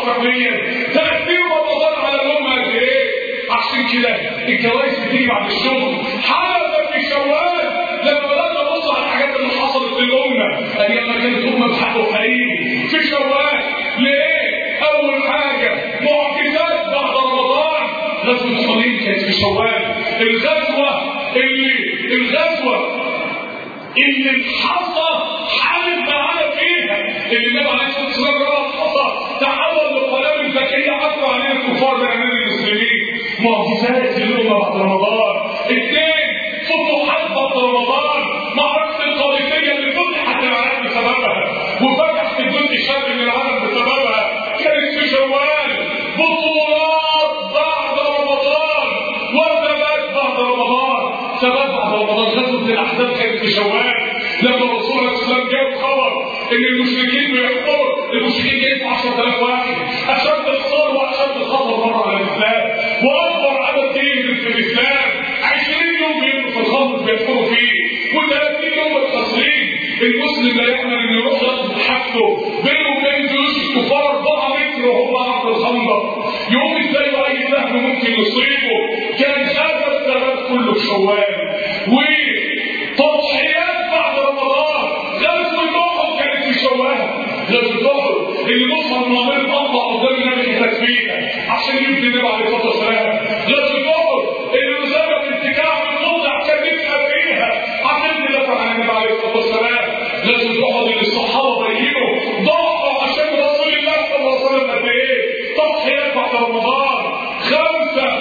فرديا تاثير رمضان على الامه قد ايه عشان كده الجوائز بتيجي بعد الشغل حدث في شوال لما بدات ابص على الحاجات اللي حصلت للامه ايام ما كانت امه بحق حقيقي في شوال ليه؟ اول حاجه معجزات بعد رمضان غزوه صليب كانت في شوال الغزوه اللي الغزوه اللي الحصى حارب معانا فيها اللي النبي عليه الصلاه والسلام رأى الحصى تحول لقنابل ذكيه عفوا علينا الكفار من امام المسلمين معجزات الامه بعد رمضان اثنين فتوحات بعد رمضان معركه القادسيه اللي فتحت العالم بسببها وفتحت الجزء الشرقي من العالم بسببها كانت في شوال بطولات بعد رمضان وثبات بعد رمضان ثبات بعد رمضان غزوه الاحزاب كانت في شوال لما الرسول عليه السلام جاب خبر ان المشركين بيحضروا المشركين جايين 10000 واحد اشد الصار واشد الخطر مر على الاسلام واكبر عدد دين في الاسلام 20 يوم بيبقوا في الخمر بيحضروا فيه و30 يوم متصلين المسلم لا يحمل ان يروح ياخد حاجته بينه وبين جيوش الكفار 4 متر وهو عبد الخندق يقوم ازاي واي سهم ممكن يصيبه كان هذا الثبات كله في شوال وتضحيات بعد رمضان غزوه احد كانت في شوال غزوه احد اللي مصعب بن عمير قطع قدام النبي تسبيحه عشان يبني النبي عليه الصلاه والسلام غزوه احد اللي مسبب انتكاع من موضع كان يبقى فيها عشان تدافع عن النبي عليه الصلاه والسلام غزوه احد اللي الصحابه بينوا ضحوا عشان رسول الله صلى الله عليه وسلم قد ايه تضحيات بعد رمضان خمسه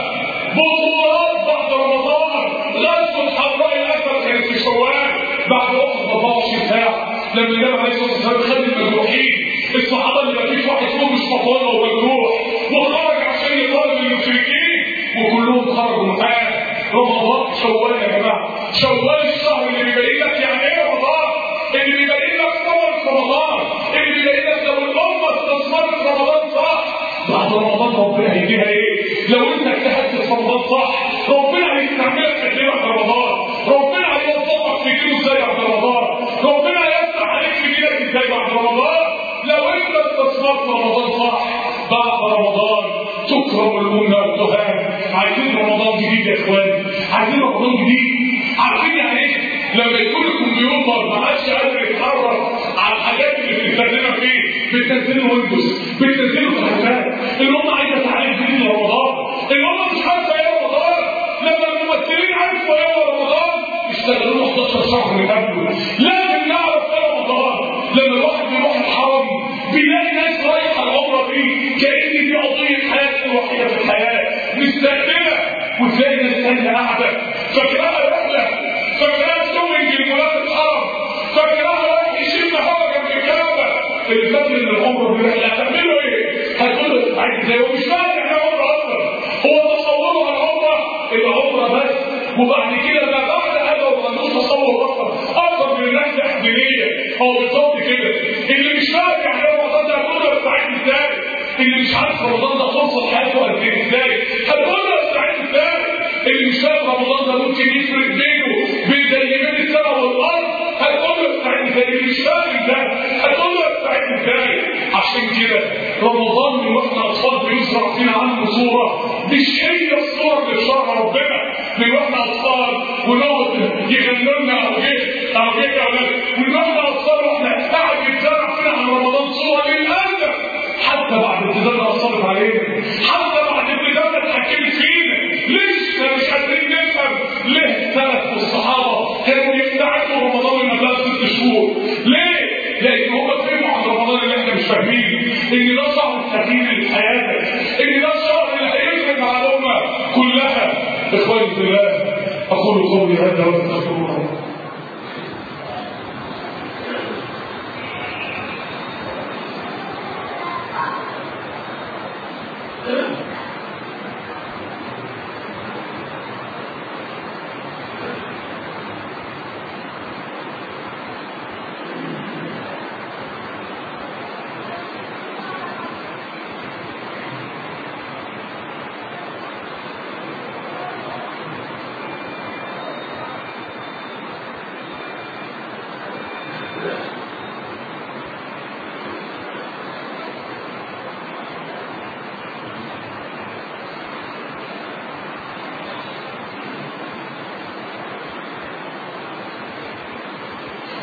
بطولات بعد رمضان غزوه حمراء الاسد كانت في شوال بعد احد 24 ساعه لما النبي عليه الصلاه والسلام خد المجروحين الصحابه اللي ما فيش واحد فيهم مش مطوله ومجروح وخرج عشان يطالب المشركين وكلهم خرجوا معاه رمضان شوال يا جماعه شوال الشهر اللي بيبين لك يعني ايه رمضان اللي بيبين لك ثمر رمضان اللي بيبين لك لو الامه استثمرت رمضان صح بعد رمضان ربنا هيديها ايه لو انت اجتهدت في رمضان صح ربنا هيستعملك قد ايه بعد رمضان ربنا هيوظفك في دينه ازاي بعد رمضان ربنا هيفتح عليك في دينك ازاي بعد رمضان لو انت استثمرت رمضان صح بعد رمضان تكرم الامه وتهان عايزين رمضان جديد يا اخوان عايزين رمضان جديد عارفين يعني ايه لما يكون الكمبيوتر ما عادش قادر يتحرك على الحاجات اللي بنستخدمها فيه بتنزلوا ويندوز بتنزلوا تحديثات الامه عايزه تعليم جديد لرمضان الامه مش عارفه ايه رمضان لما الممثلين عرفوا ايه رمضان اشتغلوا 11 شهر من قبله لازم نعرف ايه رمضان لما الواحد بيروح الحرم بيلاقي ناس رايحه العمره فيه كان دي قضيه حياته الوحيده في الحياه مستقبله وتلاقي ناس ثانيه قاعده فاكراها رحله فاكراها شوينج لمولات الحرم فاكراها رايح يشم هوا جنب الكعبه اللي فاكر ان العمره دي رحله هتعملوا ايه؟ هتقول له عايز ازاي هو مش فاهم احنا عمره اصلا هو تصوره عن العمره العمره بس وبعد كده ما بعد هذا هو عندوش تصور اصلا اكثر من الناس تحديديه هو بالظبط كده اللي مش فاهم يعني ايه رمضان ده هتقول له استعين ازاي؟ اللي مش عارف رمضان ده فرصه حياته قد ايه ازاي؟ هتقول له استعين ازاي؟ اللي مش فاهم رمضان ده ممكن يفرق بينه بين دايمين السماء والارض هتقول له استعين ازاي؟ اللي مش فاهم ده هتقول له استعين ازاي؟ عشان كده رمضان من واحنا اطفال بيزرع فينا عنه صوره مش هي الصوره اللي شرع ربنا من واحنا اطفال ونقعد يغنوا لنا او جيت او جيت او من واحنا اطفال واحنا قاعد يتزرع فينا عن رمضان صوره للاسف حتى بعد ابتدائنا اثرت علينا حتى بعد ابتدائنا اتحكمت فينا لسه مش قادرين نفهم ليه سلف الصحابه كانوا يبتعدوا رمضان من قبلها ست شهور ليه؟ لان هم فهموا عن رمضان اللي احنا مش فاهمينه ان ده شهر التغيير لحياتك ان ده الشهر اللي هيفرق مع الامه كلها اخواني في الله اقول قولي هذا واستغفر الله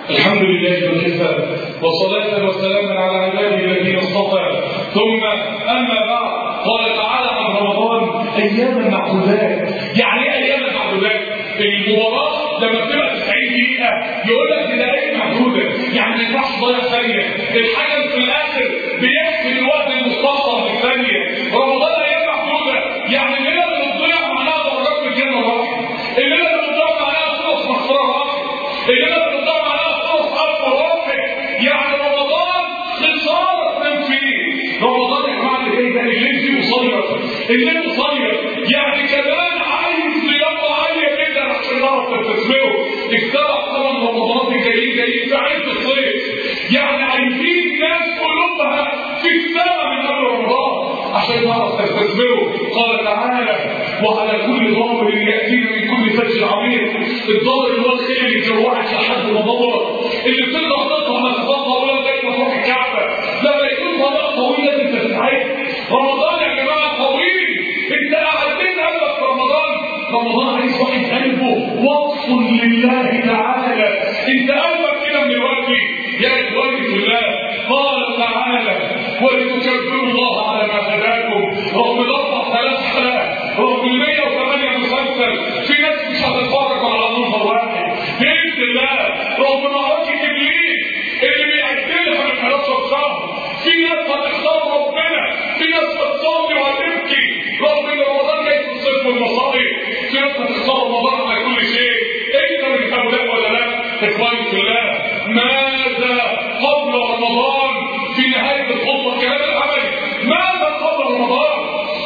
الحمد لله وكفى وصلاة وسلاما على عباده الذين اصطفى ثم أما بعد قال تعالى عن رمضان أياما معدودات يعني إيه أياما معدودات؟ المباراة لما بتبقى 90 دقيقة يقول لك دي دقايق معدودة يعني ما ينفعش تضيع ثانية الحكم في الآخر بيحسب الوقت المستقصر في الثانية رمضان أيام معدودة يعني الليلة اللي بتضيع معناها درجات في الجنة راحت الليلة اللي بتضيع معناها فرص مغفرة راحت الليلة اللي بتضيع معناها فرص أكبر راحت يعني رمضان خسارة تنام فيه رمضان يا جماعة اللي جاي ده الليل فيه قصير الليل قصير يعني كمان عايز رياضة عالية جدا عشان نعرف تستثمره اخترع ثمان رمضانات الجايين جايين في عز الصيف يعني عايزين ناس قلوبها في السماء من قبل رمضان عشان نعرف تستثمره قال تعالى وعلى كل ضامر ياتينا من كل فج عميق الضامر اللي هو الخيل اللي جوعك لحد ما ضمر اللي بتقدر تطلع مسافات ولا دايما تروح الكعبه لما يكون طريق طويل لازم تستعد رمضان يا جماعه طويل انت قعدتين قلبك في رمضان رمضان عايز واحد قلبه وقف لله تعالى انت قلبك كده من الوقت يا اخواني في الله قال تعالى ولتكبروا الله على ما هداكم رغم الاربع ثلاث حلقات رغم ال 108 مسلسل في ناس مش هتتفرج على منظر واحد باذن الله رغم معركه ابليس اللي بيأجلها من 11 شهر في ناس هتختار ربنا في ناس هتصلي وهتبكي رغم ان رمضان جاي في الصيف والمصائب في ناس هتختار رمضان على كل شيء انت من هؤلاء ولا لا اخواني في الله ماذا قبل رمضان في نهايه الخطبه الكلام العملي ماذا قبل رمضان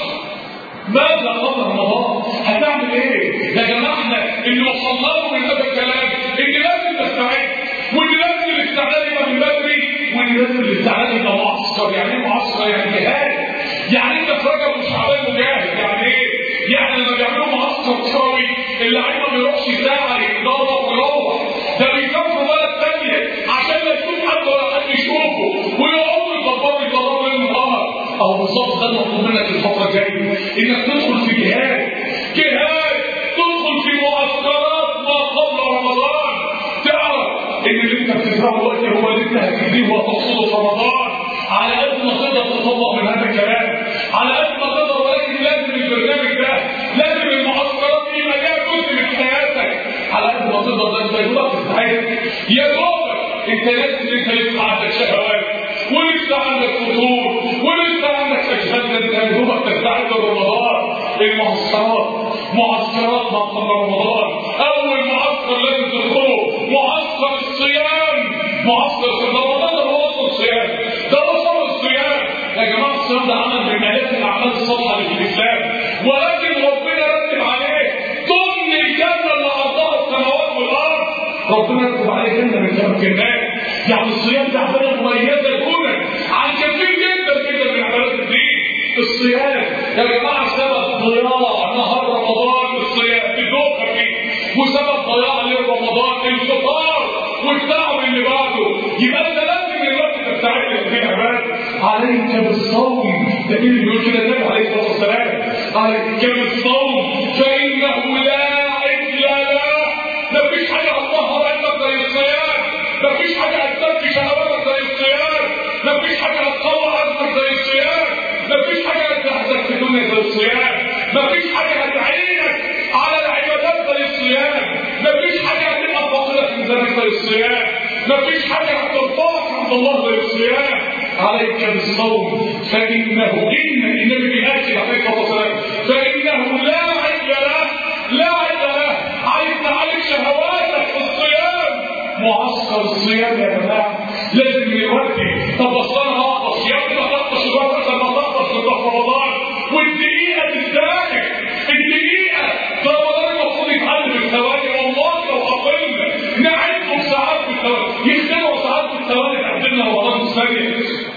ماذا قبل رمضان هتعمل ايه يا جماعه احنا اللي وصلنا له من هذا الكلام ان لازم تستعد وان لازم الاستعداد يبقى من بدري وان لازم الاستعداد يبقى معسكر يعني ايه معسكر يعني جهاد يعني انت في رجب وشعبان مجاهد يعني ايه يعني لما بيعملوا معسكر كروي اللعيب ما بيروحش ساعه يتدرب ويروح ده بيسافروا بلد ثانيه عشان لا يشوف حد ولا حد يشوفه ويقعدوا يدبروا يدربوا ليل نهار اهو بالظبط ده المطلوب منك الفتره الجايه انك تدخل في جهاد جهاد تدخل في معسكرات ما قبل رمضان تعرف ان اللي انت بتزرعه دلوقتي هو اللي انت هتجنيه وتحصده في رمضان على قد ما تقدر تطبق من هذا الكلام على قد ما تقدر ولكن لازم البرنامج ده لازم المعسكرات دي يبقى ليها جزء من حياتك على قد ما تقدر ده انت يا دوبك تستعد يا دوبك انت لازم انت لسه عندك شهوات ولسه عندك فطور ولسه عندك اشهاد ده انت يا دوبك تستعد لرمضان المعسكرات معسكرات ما قبل رمضان اول معسكر لازم تدخله معسكر الصيام معسكر الصيام ده رمضان ده هو الصيام ده رسول الصيام يا جماعه الصيام ده عمل من الاف الاعمال الصالحه اللي في الاسلام ولكن ربنا رتب عليه ضمن الجنه اللي عرضها السماوات والارض ربنا رتب عليه جنه من سبب الناس يعني الصيام ده عباده مميزه كنا عن كثير جدا جدا من عبادات الدين الصيام يا جماعه سبب ضياع نهار رمضان الصيام بدوخه فيه وسبب ضياع ليل رمضان الفطار والتعب اللي بعده يبقى انت لازم الوقت تستعد لهذه العباده عليك بالصوم ده مين اللي بيقول كده النبي عليه الصلاه والسلام عليك بالصوم فانه لا عدل له مفيش حاجه هتطهر قلبك زي الصيام مفيش حاجه هتزكي شهواتك زي الصيام مفيش حاجه هتطلع عزمك زي الصيام مفيش حاجه هتزهزك في الدنيا زي الصيام مفيش حاجه هتعينك على العبادات زي الصيام مفيش حاجه هتبقى فاقده في ميزانك زي الصيام مفيش حاجه هترفعك عند الله زي الصيام عليك بالصوم فانه ان النبي بيأكد عليه الصلاه والسلام فانه لا عدل له لا عدل له عايز تعالج شهواتك في الصيام معسكر الصيام يا جماعه لازم دلوقتي طب اصل انا هقطش يا ابني ما تقطش الوقت ما تقطش في رمضان والدقيقه تستاهل الدقيقه في رمضان المفروض يتعلم الثواني والله لو اقل نعدهم ساعات بالثواني يخدموا ساعات بالثواني عندنا رمضان الثانيه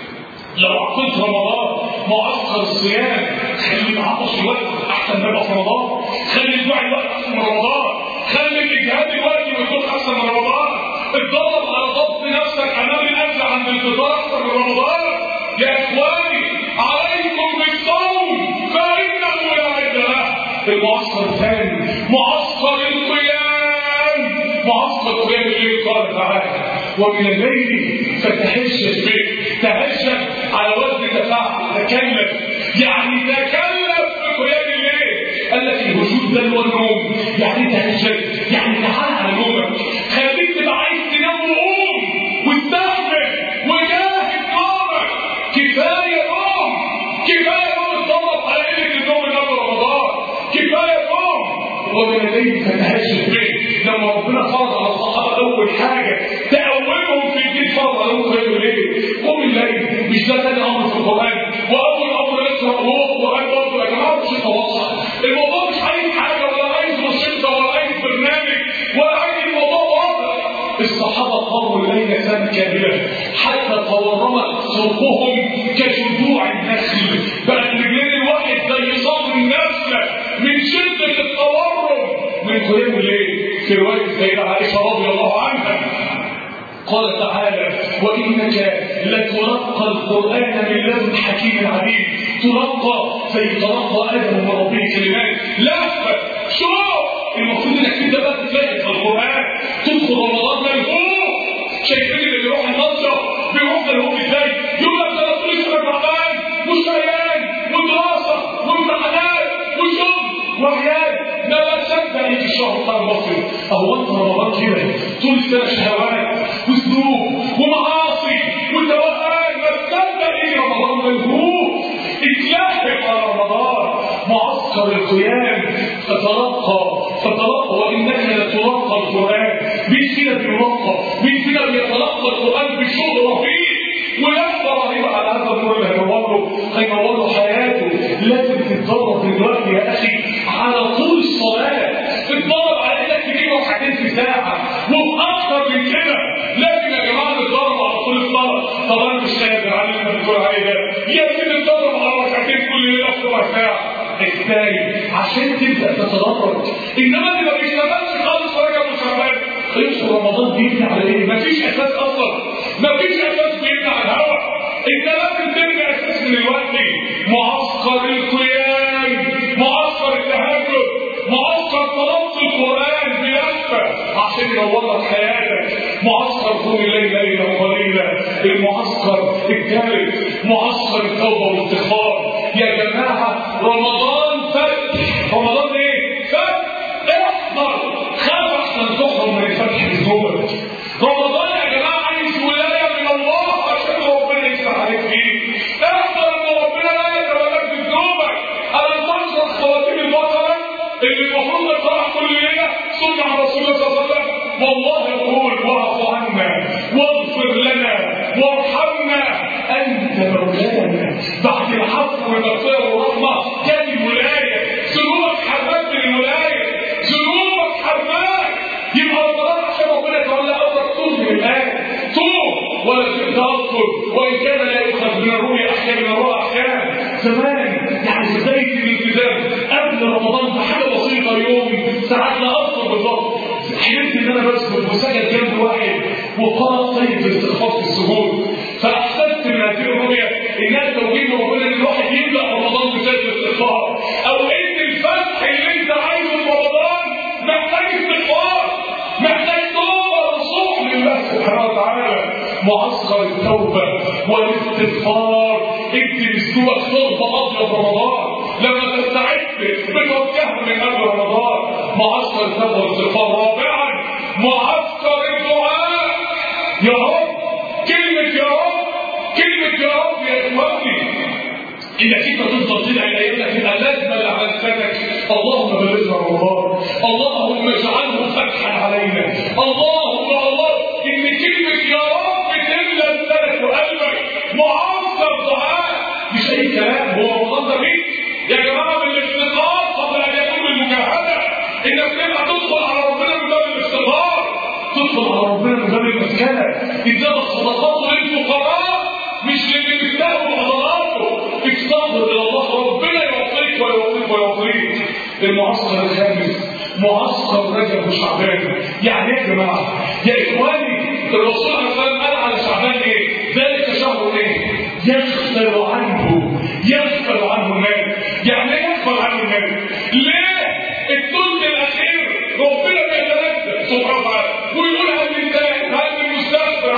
لو عطيت رمضان معسكر الصيام خلي العطش الوقت احسن ما يبقى في رمضان خلي الجوع الوقت احسن من رمضان خلي الاجهاد الوقت ويكون احسن من رمضان اتدرب على ضبط نفسك امام الاكل عند الفطار اكثر من رمضان يا اخواني عليكم بالصوم فانه لا عد له المعسكر الثاني معسكر القيام معسكر قيام الليل قال تعالى ومن الليل فتهجد به تهجد على وزن تفاعل تكلف يعني تكلف بقيام الليل قال لك الوجود ده هو النوم يعني تهجد يعني تعال على نومك خليك تبقى عايز تنام وقوم واستحمل وجاهد نومك كفايه نوم كفايه نوم اتضرب على قله النوم اللي قبل رمضان كفايه نوم ومن الليل فتهجد به لما ربنا فرض على الصحابه اول حاجه تقومهم في الدين فرض عليهم قيام الليل قوم الليل مش ده تاني امر في القران واول امر اقرا وهو القران برضه يا جماعه مش يتوصل الموضوع مش عايز حاجه ولا عايز روشته ولا عايز برنامج ولا عايز الموضوع واضح الصحابه قاموا الليل سنه كامله حتى تورمت سوقهم كجذوع النخل بقت رجلين الواحد زي صدر النخله من شده التورم من قيام الليل في روايه السيده عائشه رضي الله عنها قال تعالى وإنك لتلقى القرآن من لدن حكيم عليم تلقى زي تلقى آدم من ربه كلمات لفة شوف المفروض انك انت بقى تتلاقي في القرآن تدخل رمضان ملفوف شايفين اللي بيروح المصيف بيروح ملهوف ازاي يقول لك ده رسول اسمه تعبان وشيان ودراسة وامتحانات وشغل وعيال ما لا تصدق يجي الشهر بتاع المصيف اهو انت رمضان كده طول السنه شهوات وذنوب ومعاصي وتوهان ما تصدق يجي رمضان ملهوف اتلهف على رمضان معسكر القيام فتلقى فتلقى وانك لتلقى القران مين فينا بيلقى مين فينا بيتلقى القران بشغل رهيب ويحضر رهيب على هذا النور اللي هينور له هينور له حياته لازم تتدرب دلوقتي يا اخي على طول الصلاه تتدرب على انك تجيب ركعتين في ساعه واكثر من كده لازم يا جماعه نتدرب على طول الصلاه طب انا مش قادر على اللي انت بتقول عليه ده يا ابني نتدرب على ركعتين كل ليله في ربع ساعه ازاي عشان تبدا تتدرج انما اللي ما بيشتغلش خالص وراجع مشغل يدخل رمضان بيبني على ايه؟ مفيش اساس اصلا مفيش اساس بيبني على الهواء انت لازم تبني اساس من الوقت معسكر القيام معسكر التهجد معسكر تلقي القران بلفه عشان ينور لك حياتك معسكر قوم الليل ليلا قليلا المعسكر الثالث معسكر التوبه والاستغفار يا جماعه رمضان فتح رمضان ايه؟ فتح احضر خاف احسن تخرج من الفتح بذنوبك رمضان يا جماعه عايز ولايه من الله عشان ربنا يفتح عليك فيه احضر ان ربنا لا يتولاك بذنوبك الم تشرح خواتيم البقره اللي المفروض نقراها كل ليله سنه عن رسول الله صلى الله عليه وسلم والله يقول واعف عنا واغفر لنا وارحمنا انت مولانا بعد العفو والمغفره والرحمه كان الولايه ذنوبك حرمت من الولايه ذنوبك حرماك يبقى رمضان عشان ربنا يتولى امرك توب من الان توب ولا تتاثر وان كان لا يؤخذ من الرؤيا احكام من الرؤى احكام زمان يعني بدايه الالتزام قبل رمضان بحاجه بسيطه يوم ساعات لا اكثر بالظبط حلمت ان انا بسجد وسجد جنب واحد وقرأ سيد الاستغفار في السجود فاحسست من هذه الرؤيه انها توجيه ربنا ان الواحد يبدا رمضان بسجد الاستغفار او ان الفتح اللي انت عايزه في رمضان محتاج استغفار محتاج توبه نصوح لله سبحانه وتعالى معسكر التوبه والاستغفار ادي لسلوك صحبه قبل رمضان لما تستعد بتوجهها من قبل رمضان معسكر التوبه والاستغفار رابعا معسكر الدعاء يا رب كلمه يا رب كلمه يا رب يا اخواني انك انت تفضل تدعي لايامك تبقى لازمه لعبادتك اللهم بلغنا رمضان اللهم اجعله فتحا علينا اللهم الله ان كلمه يا رب تملى لسانك وقلبك معسكر دعاء مش اي كلام هو رمضان ده بيت يا جماعه بالافتقار قبل ان يكون بالمجاهده انك تبقى تدخل على ربنا من باب الافتقار تدخل على ربنا من باب المسكنه انما الصدقات للفقراء مش للي بيستهوا عضلاته استغفر الى الله ربنا يعطيك ويعطيك ويعطيك المعسكر الخامس معسكر رجب وشعبان يعني ايه يا جماعه يا اخواني الرسول صلى الله عليه وسلم قال على شعبان ايه ذلك شهر ايه يغفل عنه يغفل عنه الناس يعني ايه يغفل عنه الناس ليه الثلث الاخير ربنا بيتنزل سبحانه وتعالى ويقول هل لله هل للمستغفر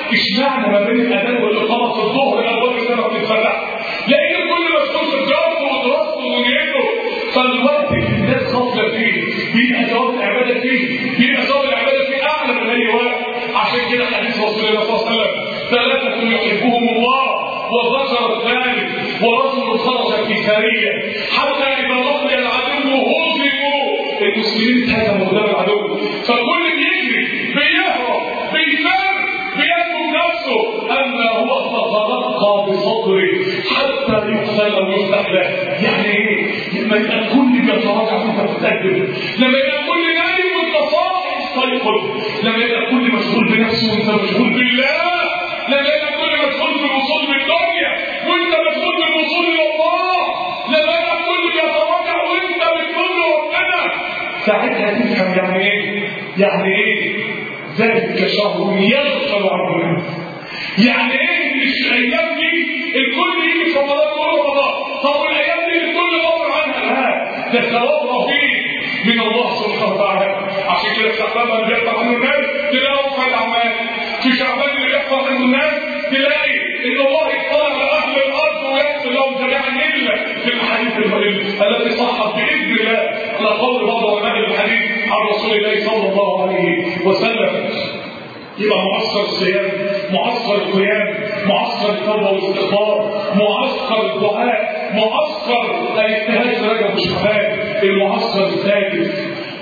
اشمعنى ما بين الاذان والاقامه في الظهر اول سنه بتتفتح لان الكل مسؤول في جارته ودراسته ودنيته فالوقت اللي الناس غافله فيه بيبقى ثواب العباده فيه بيبقى ثواب العباده فيه اعلى من اي وقت عشان كده حديث رسول الله صلى الله عليه وسلم ثلاثه يحبهم الله وذكر الثالث ورجل خرج في سريه حتى اذا لقي العدو هزموا المسلمين هزموا قدام العدو فكل بيجري بيهرب بيفر بينجو نفسه اما هو فتلقى بصدره حتى يقتل او يفتح له يعني ايه؟ لما يبقى الكل بيتراجع وانت بتقدم لما يبقى الكل نايم وانت صاحي استيقظ لما يبقى الكل مشغول بنفسه وانت مشغول بالله لما يبقى الكل مشغول بالوصول بالدنيا وانت مشغول بالوصول الى الله لما يبقى الكل بيتراجع وانت بتقول له ربنا ساعتها تفهم يعني ايه؟ يعني ايه؟ ذلك شهر يغفل عنه الناس يعني ايه مش الايام دي الكل يجي في رمضان ويقول رمضان طب الايام دي الكل غفر عنها لا ده ثواب رهيب من الله سبحانه وتعالى عشان كده في شعبان اللي بيحفظ عنه الناس تلاقي رفع الاعمال في شعبان اللي بيحفظ عنه الناس تلاقي ان الله يطلع على اهل الارض ويغفر لهم جميعا الا في الحديث التي صحت باذن الله على قول بعض علماء الحديث عن رسول الله صلى الله عليه وسلم يبقى معسكر الصيام معسكر القيام معسكر التوبه والاستغفار معسكر الدعاء معسكر الاجتهاد في رجب وشعبان المعسكر الثالث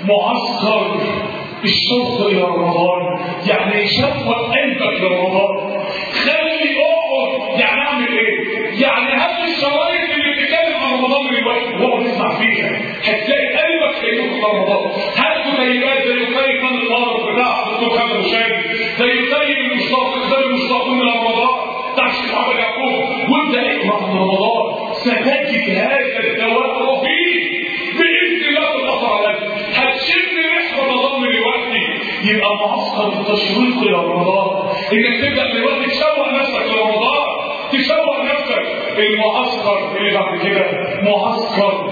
معسكر الشوق الى رمضان يعني يشوق قلبك لرمضان خلي اقعد يعني اعمل ايه؟ يعني هات الشرايط اللي بتتكلم عن رمضان من الوقت واقعد اسمع فيها هتلاقي قلبك هيروح لرمضان هات كتيبات زي كتيب من الطارق بتاع الدكتور خالد الشامي زي كتيب المشتاق كتاب المشتاقون من رمضان بتاع الشيخ محمد يعقوب وابدا اقرا من رمضان ستجد هذا الدواء رهيب باذن الله تتاثر عليك هتشم ريح رمضان من الوقت يبقى معسكر التشويق الى رمضان انك تبدا دلوقتي تشوق نفسك لرمضان تشوق نفسك المعسكر اللي بعد كده معسكر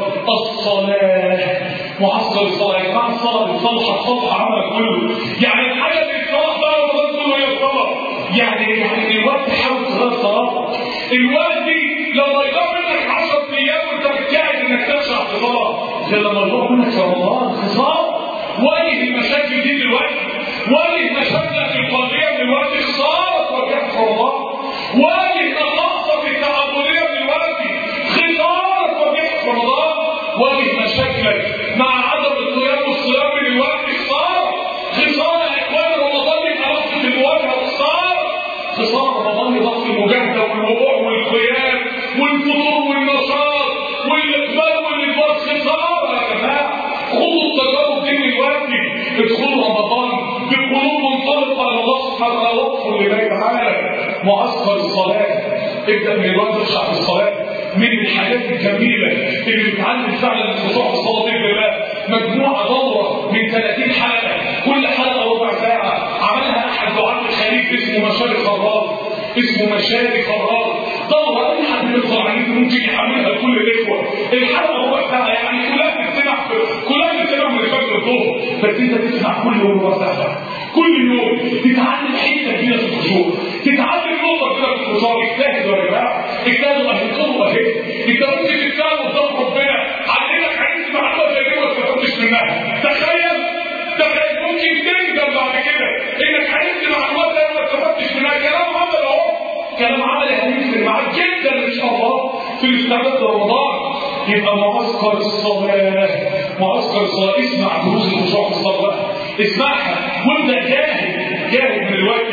الصلاه معسكر الصلاه يا جماعه الصلاه بتصلح صفحه عملك كله يعني الحاجه اللي بتصلح بقى رمضان كله هي الصلاه يعني يعني الوقت حاول تغير صلاه الوقت لما يضاف منك 10 ايام وانت بتجاهد انك تشرح في صلاه غير لما يضاف منك في رمضان خساره واجه المشاكل دي دلوقتي واجه مشاكلك القلبيه دلوقتي خساره واجهت في رمضان واجه نقصك التعبديه دلوقتي خساره واجهت في رمضان واجه مشاكلك مع عدم القيام والصيام دلوقتي خساره خساره يا اخوان رمضان يبقى لحظه المواجهه خساره خساره رمضان يضاف المجاهده والوقوع والقيام والفطور والنشاط والاقبال والانفاق خساره يا جماعه خذوا التجارب دي دلوقتي ادخلوا رمضان بقلوب منطلقه على الله سبحانه وتعالى واغفر لله تعالى معسكر الصلاه ابدا من الوقت تشرح في الصلاه من الحاجات الجميله اللي بتعلم فعلا الخشوع في الصلاه باذن الله مجموعه دوره من 30 حلقه كل حلقه ربع ساعه عملها احد دعاه الخليج اسمه مشاري خراج اسمه مشاري خراج دوره اي حد يقدر عليه ممكن يعملها لكل الاخوه الحلقه ربع ساعه يعني كلها بتسمع كلها بتسمع من الفجر الظهر بس انت تسمع كل يوم ربع ساعه كل يوم تتعلم حته كده في الخشوع تتعلم نقطه كده في الخشوع اجتهدوا يا جماعه اجتهدوا اهلكم اهي انت ممكن تتكلم قدام ربنا عن انك عايز معلومه زي دي ما استفدتش منها تخيل تخيل ممكن تندم بعد كده انك عرفت معلومات زي ما استفدتش منها كلام عمل اهو كلام عمل هيفرق معاك جدا ان شاء الله في الاستعداد لرمضان يبقى معسكر الصلاه معسكر الصلاه اسمع دروس الخشوع في الصلاه اسمعها وابدا جاهد جاهد من الوقت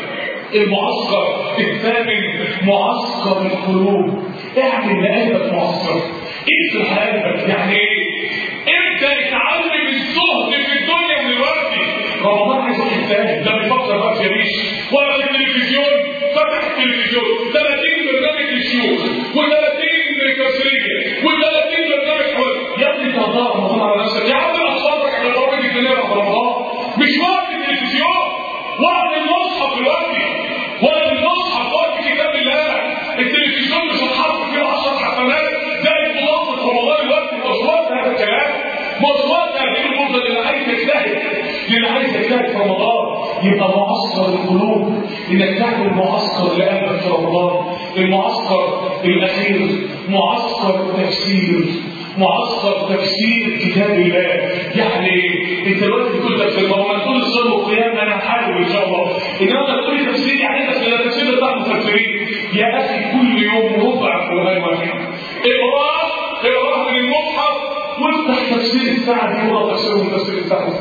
المعسكر الثامن معسكر القلوب اعمل لقلبك معسكر افتح قلبك يعني ايه ابدا اتعلم الزهد في الدنيا من الوقت رمضان عايز واحد فاهم ده بيفكر بقى في ريش ولا في التلفزيون فتح التلفزيون 30 برنامج للشيوخ و30 كسريه و30 برنامج حر يا ابني تهزر رمضان على نفسك يا عم اتفرج على برامج الدنيا في رمضان مش وقت التلفزيون وقت المصحف دلوقتي وقت المصحف وقت كتاب الله التلفزيون مش هتحط فيه 10 حسنات زي بطاقه رمضان دلوقتي مش وقت هذا الكلام مش وقت هذه الفرصه اللي عايز يجتهد اللي عايز يجتهد في رمضان يبقى معسكر القلوب انك تعمل معسكر لقلبك في رمضان المعسكر الاخير معسكر تفسير معسكر تفسير كتاب الله يعني انت دلوقتي بتقول تفسير ما هو تقول الصلاه والقيام انا هحاول ان شاء الله انما تقول تفسير يعني انت في التفسير بتاع المفسرين يا اخي كل يوم ربع قران واحد اقرا اقرا من المصحف وافتح تفسير الساعه دي ولا تفسير من تفسير الساعه بس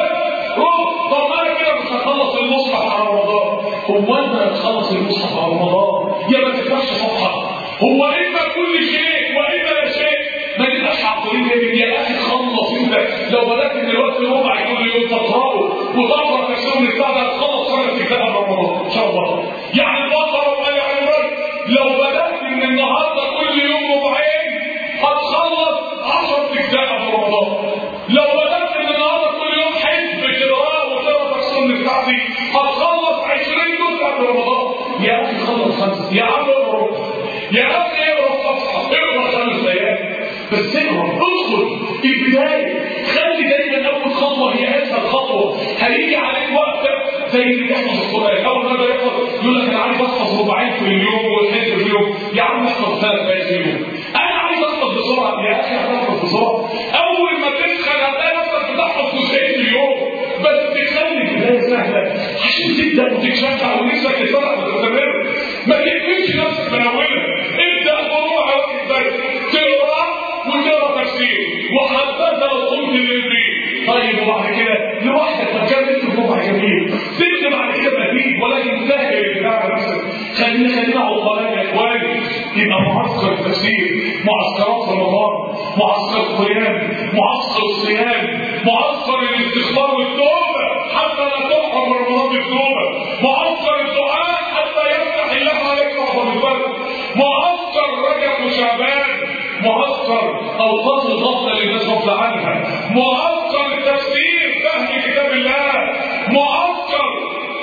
رب طب انا كده مش هخلص المصحف على رمضان هو انت هتخلص المصحف على رمضان يا ما تفتحش صفحه هو اما كل شيء واما لا شيء ما تبقاش عقليه يا اخي خلص انت لو بدات دلوقتي ربع كل يوم تقراه وتقرا تفسير من الساعه ده هتخلص سنه كتاب رمضان ان شاء الله يعني البقره وآل عمران لو بدات من النهارده كل يوم ربعين هتخلص 10 اجزاء في رمضان لو بدات من النهارده كل يوم حزب قراءه وتقرا تفسير من الساعه دي هتخلص 20 جزء في رمضان يا اخي خلص خمسه يا عم اقرا يا اخي اقرا صفحه اقرا خمس ايات بس اقرا ادخل البدايه خلي دايما اول خطوه هي اسهل خطوه هيجي عليك وقت زي اللي بيحفظ القران اول ما يحفظ يقول لك انا عايز احفظ ربعين في اليوم وحزب في اليوم يا عم احفظ ثلاث ايات في اليوم انا عايز احفظ بسرعه يا اخي هتحفظ بسرعه اول ما تسخن هتلاقي نفسك بتحفظ جزئين في اليوم بس تخلي البدايه سهله عشان تبدا وتتشجع ونفسك تفرح وتستمر ما تقفلش نفسك من اولها ابدا بروح واحد بس تقرا وتقرا تفسير وحبذا لو قمت للبيت طيب وبعد كده لوحدك فكان انت ربع جميل سبت بعد كده بديل ولكن سهل الابداع على نفسك خلينا خلينا عقلاء يا اخواني يبقى معسكر تفسير معسكرات رمضان معسكر قيام معسكر الصيام معسكر الاستغفار والتوبه حتى لا تحرم رمضان بالتوبه معسكر الدعاء حتى يفتح الله عليك رحمه البر معسكر رجب وشعبان معسكر اوقات الغفله اللي الناس غفله عنها معسكر التفسير فهم كتاب الله معسكر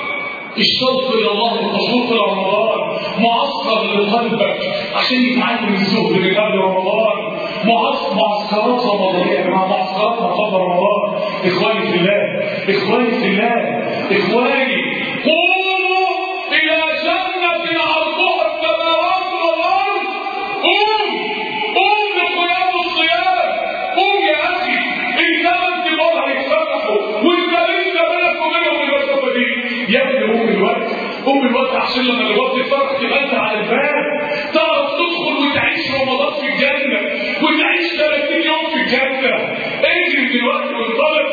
الشوق الى الله والتشوق الى رمضان معسكر لقلبك عشان يتعلم الزهد من قبل رمضان معسكر معسكرات رمضانيه مع معسكرات ما قبل رمضان اخواني في الله اخواني في الله اخواني قوموا الى جنه عرضها السماوات والارض قوم قوم لقيام الصيام قوم يا اخي انما انت هيتفتحوا وانت لسه بينك وبينهم المسافه دي يا ابني قوم الوقت قوم الوقت عشان لما الوقت يفتح تبقى انت على الباب تعرف تدخل وتعيش رمضان في الجنه وتعيش 30 يوم في الجنه اجري دلوقتي وانطلق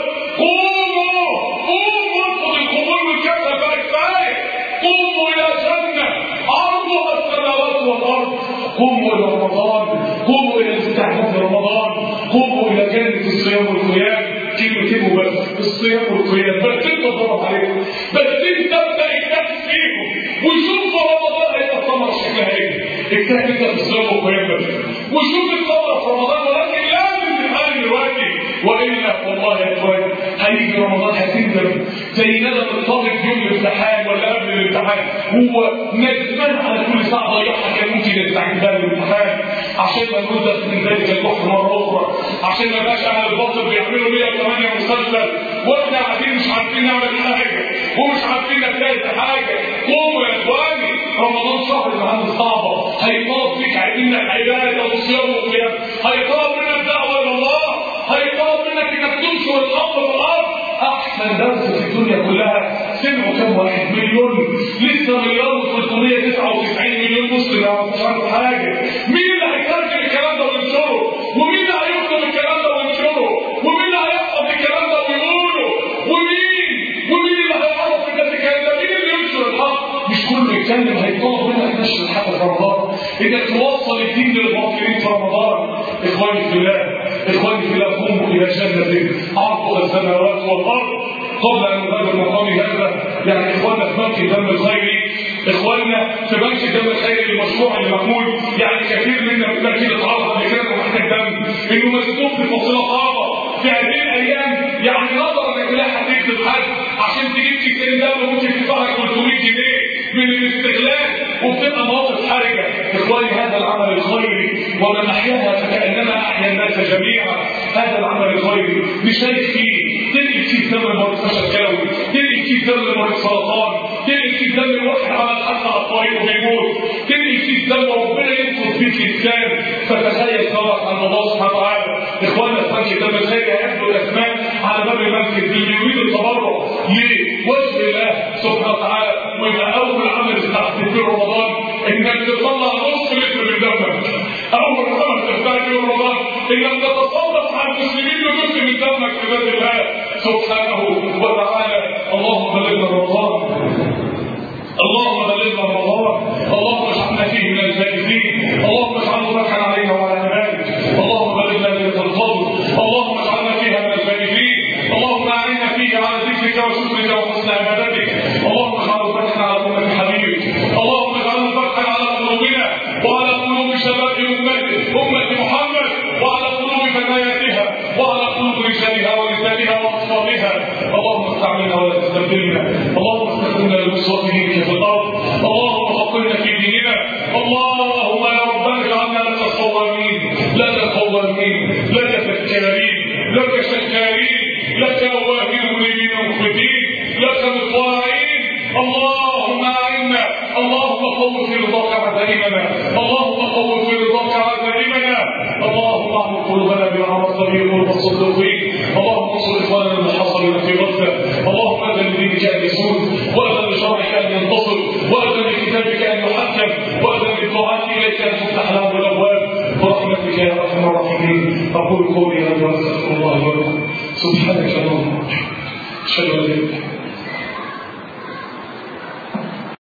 قوموا قوموا ادخل القبور والجنه بقى كفايه قوموا الى جنه عرضها السماوات والارض قوموا الى رمضان قوموا الى استعداد رمضان قوموا الى جنه الصيام والقيام كلمتين وبس الصيام والقيام بس انت ضرب عليهم بس انت ابدا اجتهد فيهم وشوف رمضان هيبقى الثمره شكلها ايه اجتهد انت في الصيام والقيام بس وشوف الثمره في رمضان ولكن لازم تتعلم دلوقتي والا والله يا اخوان هيجي رمضان هتندم زي ندم الطالب يوم الامتحان ولا قبل الامتحان هو ندمان على كل ساعه ضيعها كان ممكن يستعجل بها الامتحان عشان ما نرزق من ذلك البحر مره اخرى عشان ما يبقاش اهل الباطل بيعملوا 108 مسلسل واحنا قاعدين مش عارفين نعمل حاجه ومش عارفين نجتهد حاجه قوموا يا اخواني رمضان شهر المعاني صعبه هيطلب فيك انك عباده وصيام وقيام هيطلب منك دعوه الى الله هيطلب منك انك تنشر الامر في الارض احسن درس في الدنيا كلها سمعوا كم واحد مليون لسه مليار و399 مليون مسلم ما يعرفوش عنه حاجه مين اللي هيترجم الكلام ده وينشره ومين اللي هيكتب الكلام ده وينشره ومين اللي هيحفظ الكلام ده ويقوله ومين ومين اللي هيعرف الناس الكلام ده مين اللي ينشر الحق مش كله يتكلم هيطلب منك نشر الحق في رمضان انك توصل الدين للغافلين في رمضان اخواني في الله اخواني في الله قوموا الى جنه عرضها السماوات والارض قبل ان نغادر مقامي هذا يعني اخواننا في بنك الدم الخيري اخواننا في بنك الدم الخيري المشروع اللي معمول يعني كثير منا بيبقى كده اتعرض قبل كده محتاج دم انه مسلوب في فصيله صعبه في هذه الايام يعني نظرا انك لا هتكتب حد عشان تجيب كيسين دم ممكن تدفع لك 300 جنيه من الاستغلال وبتبقى مواقف حرجه اخواني هذا العمل الخيري ومن احياها فكانما احيا الناس جميعا هذا العمل الخيري نشارك فيه تنقل فيه ثمن مرتفع كلوي تنقل كيس دم مريض سرطان تنقل كيس دم واحد عمل حتى على الطريق وبيموت تنقل كيس دم وربنا ينقذ بيك انسان فتخيل صلاه على الله سبحانه وتعالى اخواننا الفنك ده مشاهد يحفظوا الاسماء على باب المسجد اللي يريد التبرع لوجه الله سبحانه وتعالى ويبقى اول عمل استعدت في رمضان انك تطلع نص لتر من دمك اول عمل تستعد في رمضان انك تتصدق على المسلمين بجزء من دمك بباب الله سبحانه وتعالى اللهم بلغنا رمضان اللهم بلغنا رمضان اللهم اجعلنا فيه من الفائزين اللهم اجعله بركا علينا وعلى عبادك اللهم بلغنا ليله القدر اللهم اجعلنا فيها من الفائزين اللهم اعنا فيه على ذكرك وشكرك وحسن عبادتك اللهم اجعله بركا على امه حبيبك اللهم اجعله بركا على قلوبنا وعلى قلوب شباب امته امه محمد وعلى قلوب فتياتها وعلى قلوب رجالها ونسائها واطفالها اللهم استعملنا ولا تستبدلنا اللهم استخدمنا لنصرتك في الارض اللهم فقهنا في ديننا اللهم يا ربنا اجعلنا لك صوامين لك قوامين لك ذكارين لك شكارين لك اواهين منيبين مخبتين لك مطواعين اللهم اعنا اللهم قوم في رضاك عزائمنا اللهم قوم في رضاك عزائمنا اللهم اعمل قلوبنا برحمة صديق والصديقين اللهم انصر اخواننا المحاصرين في غزه اللهم اذن لدينك ان يسود واذن لشرعك ان ينتصر واذن لكتابك ان يحكم واذن للدعاة اليك ان تفتح لهم الابواب برحمتك يا ارحم الراحمين اقول قولي هذا واستغفر الله لكم سبحانك اللهم اشهد ان لا اله الا انت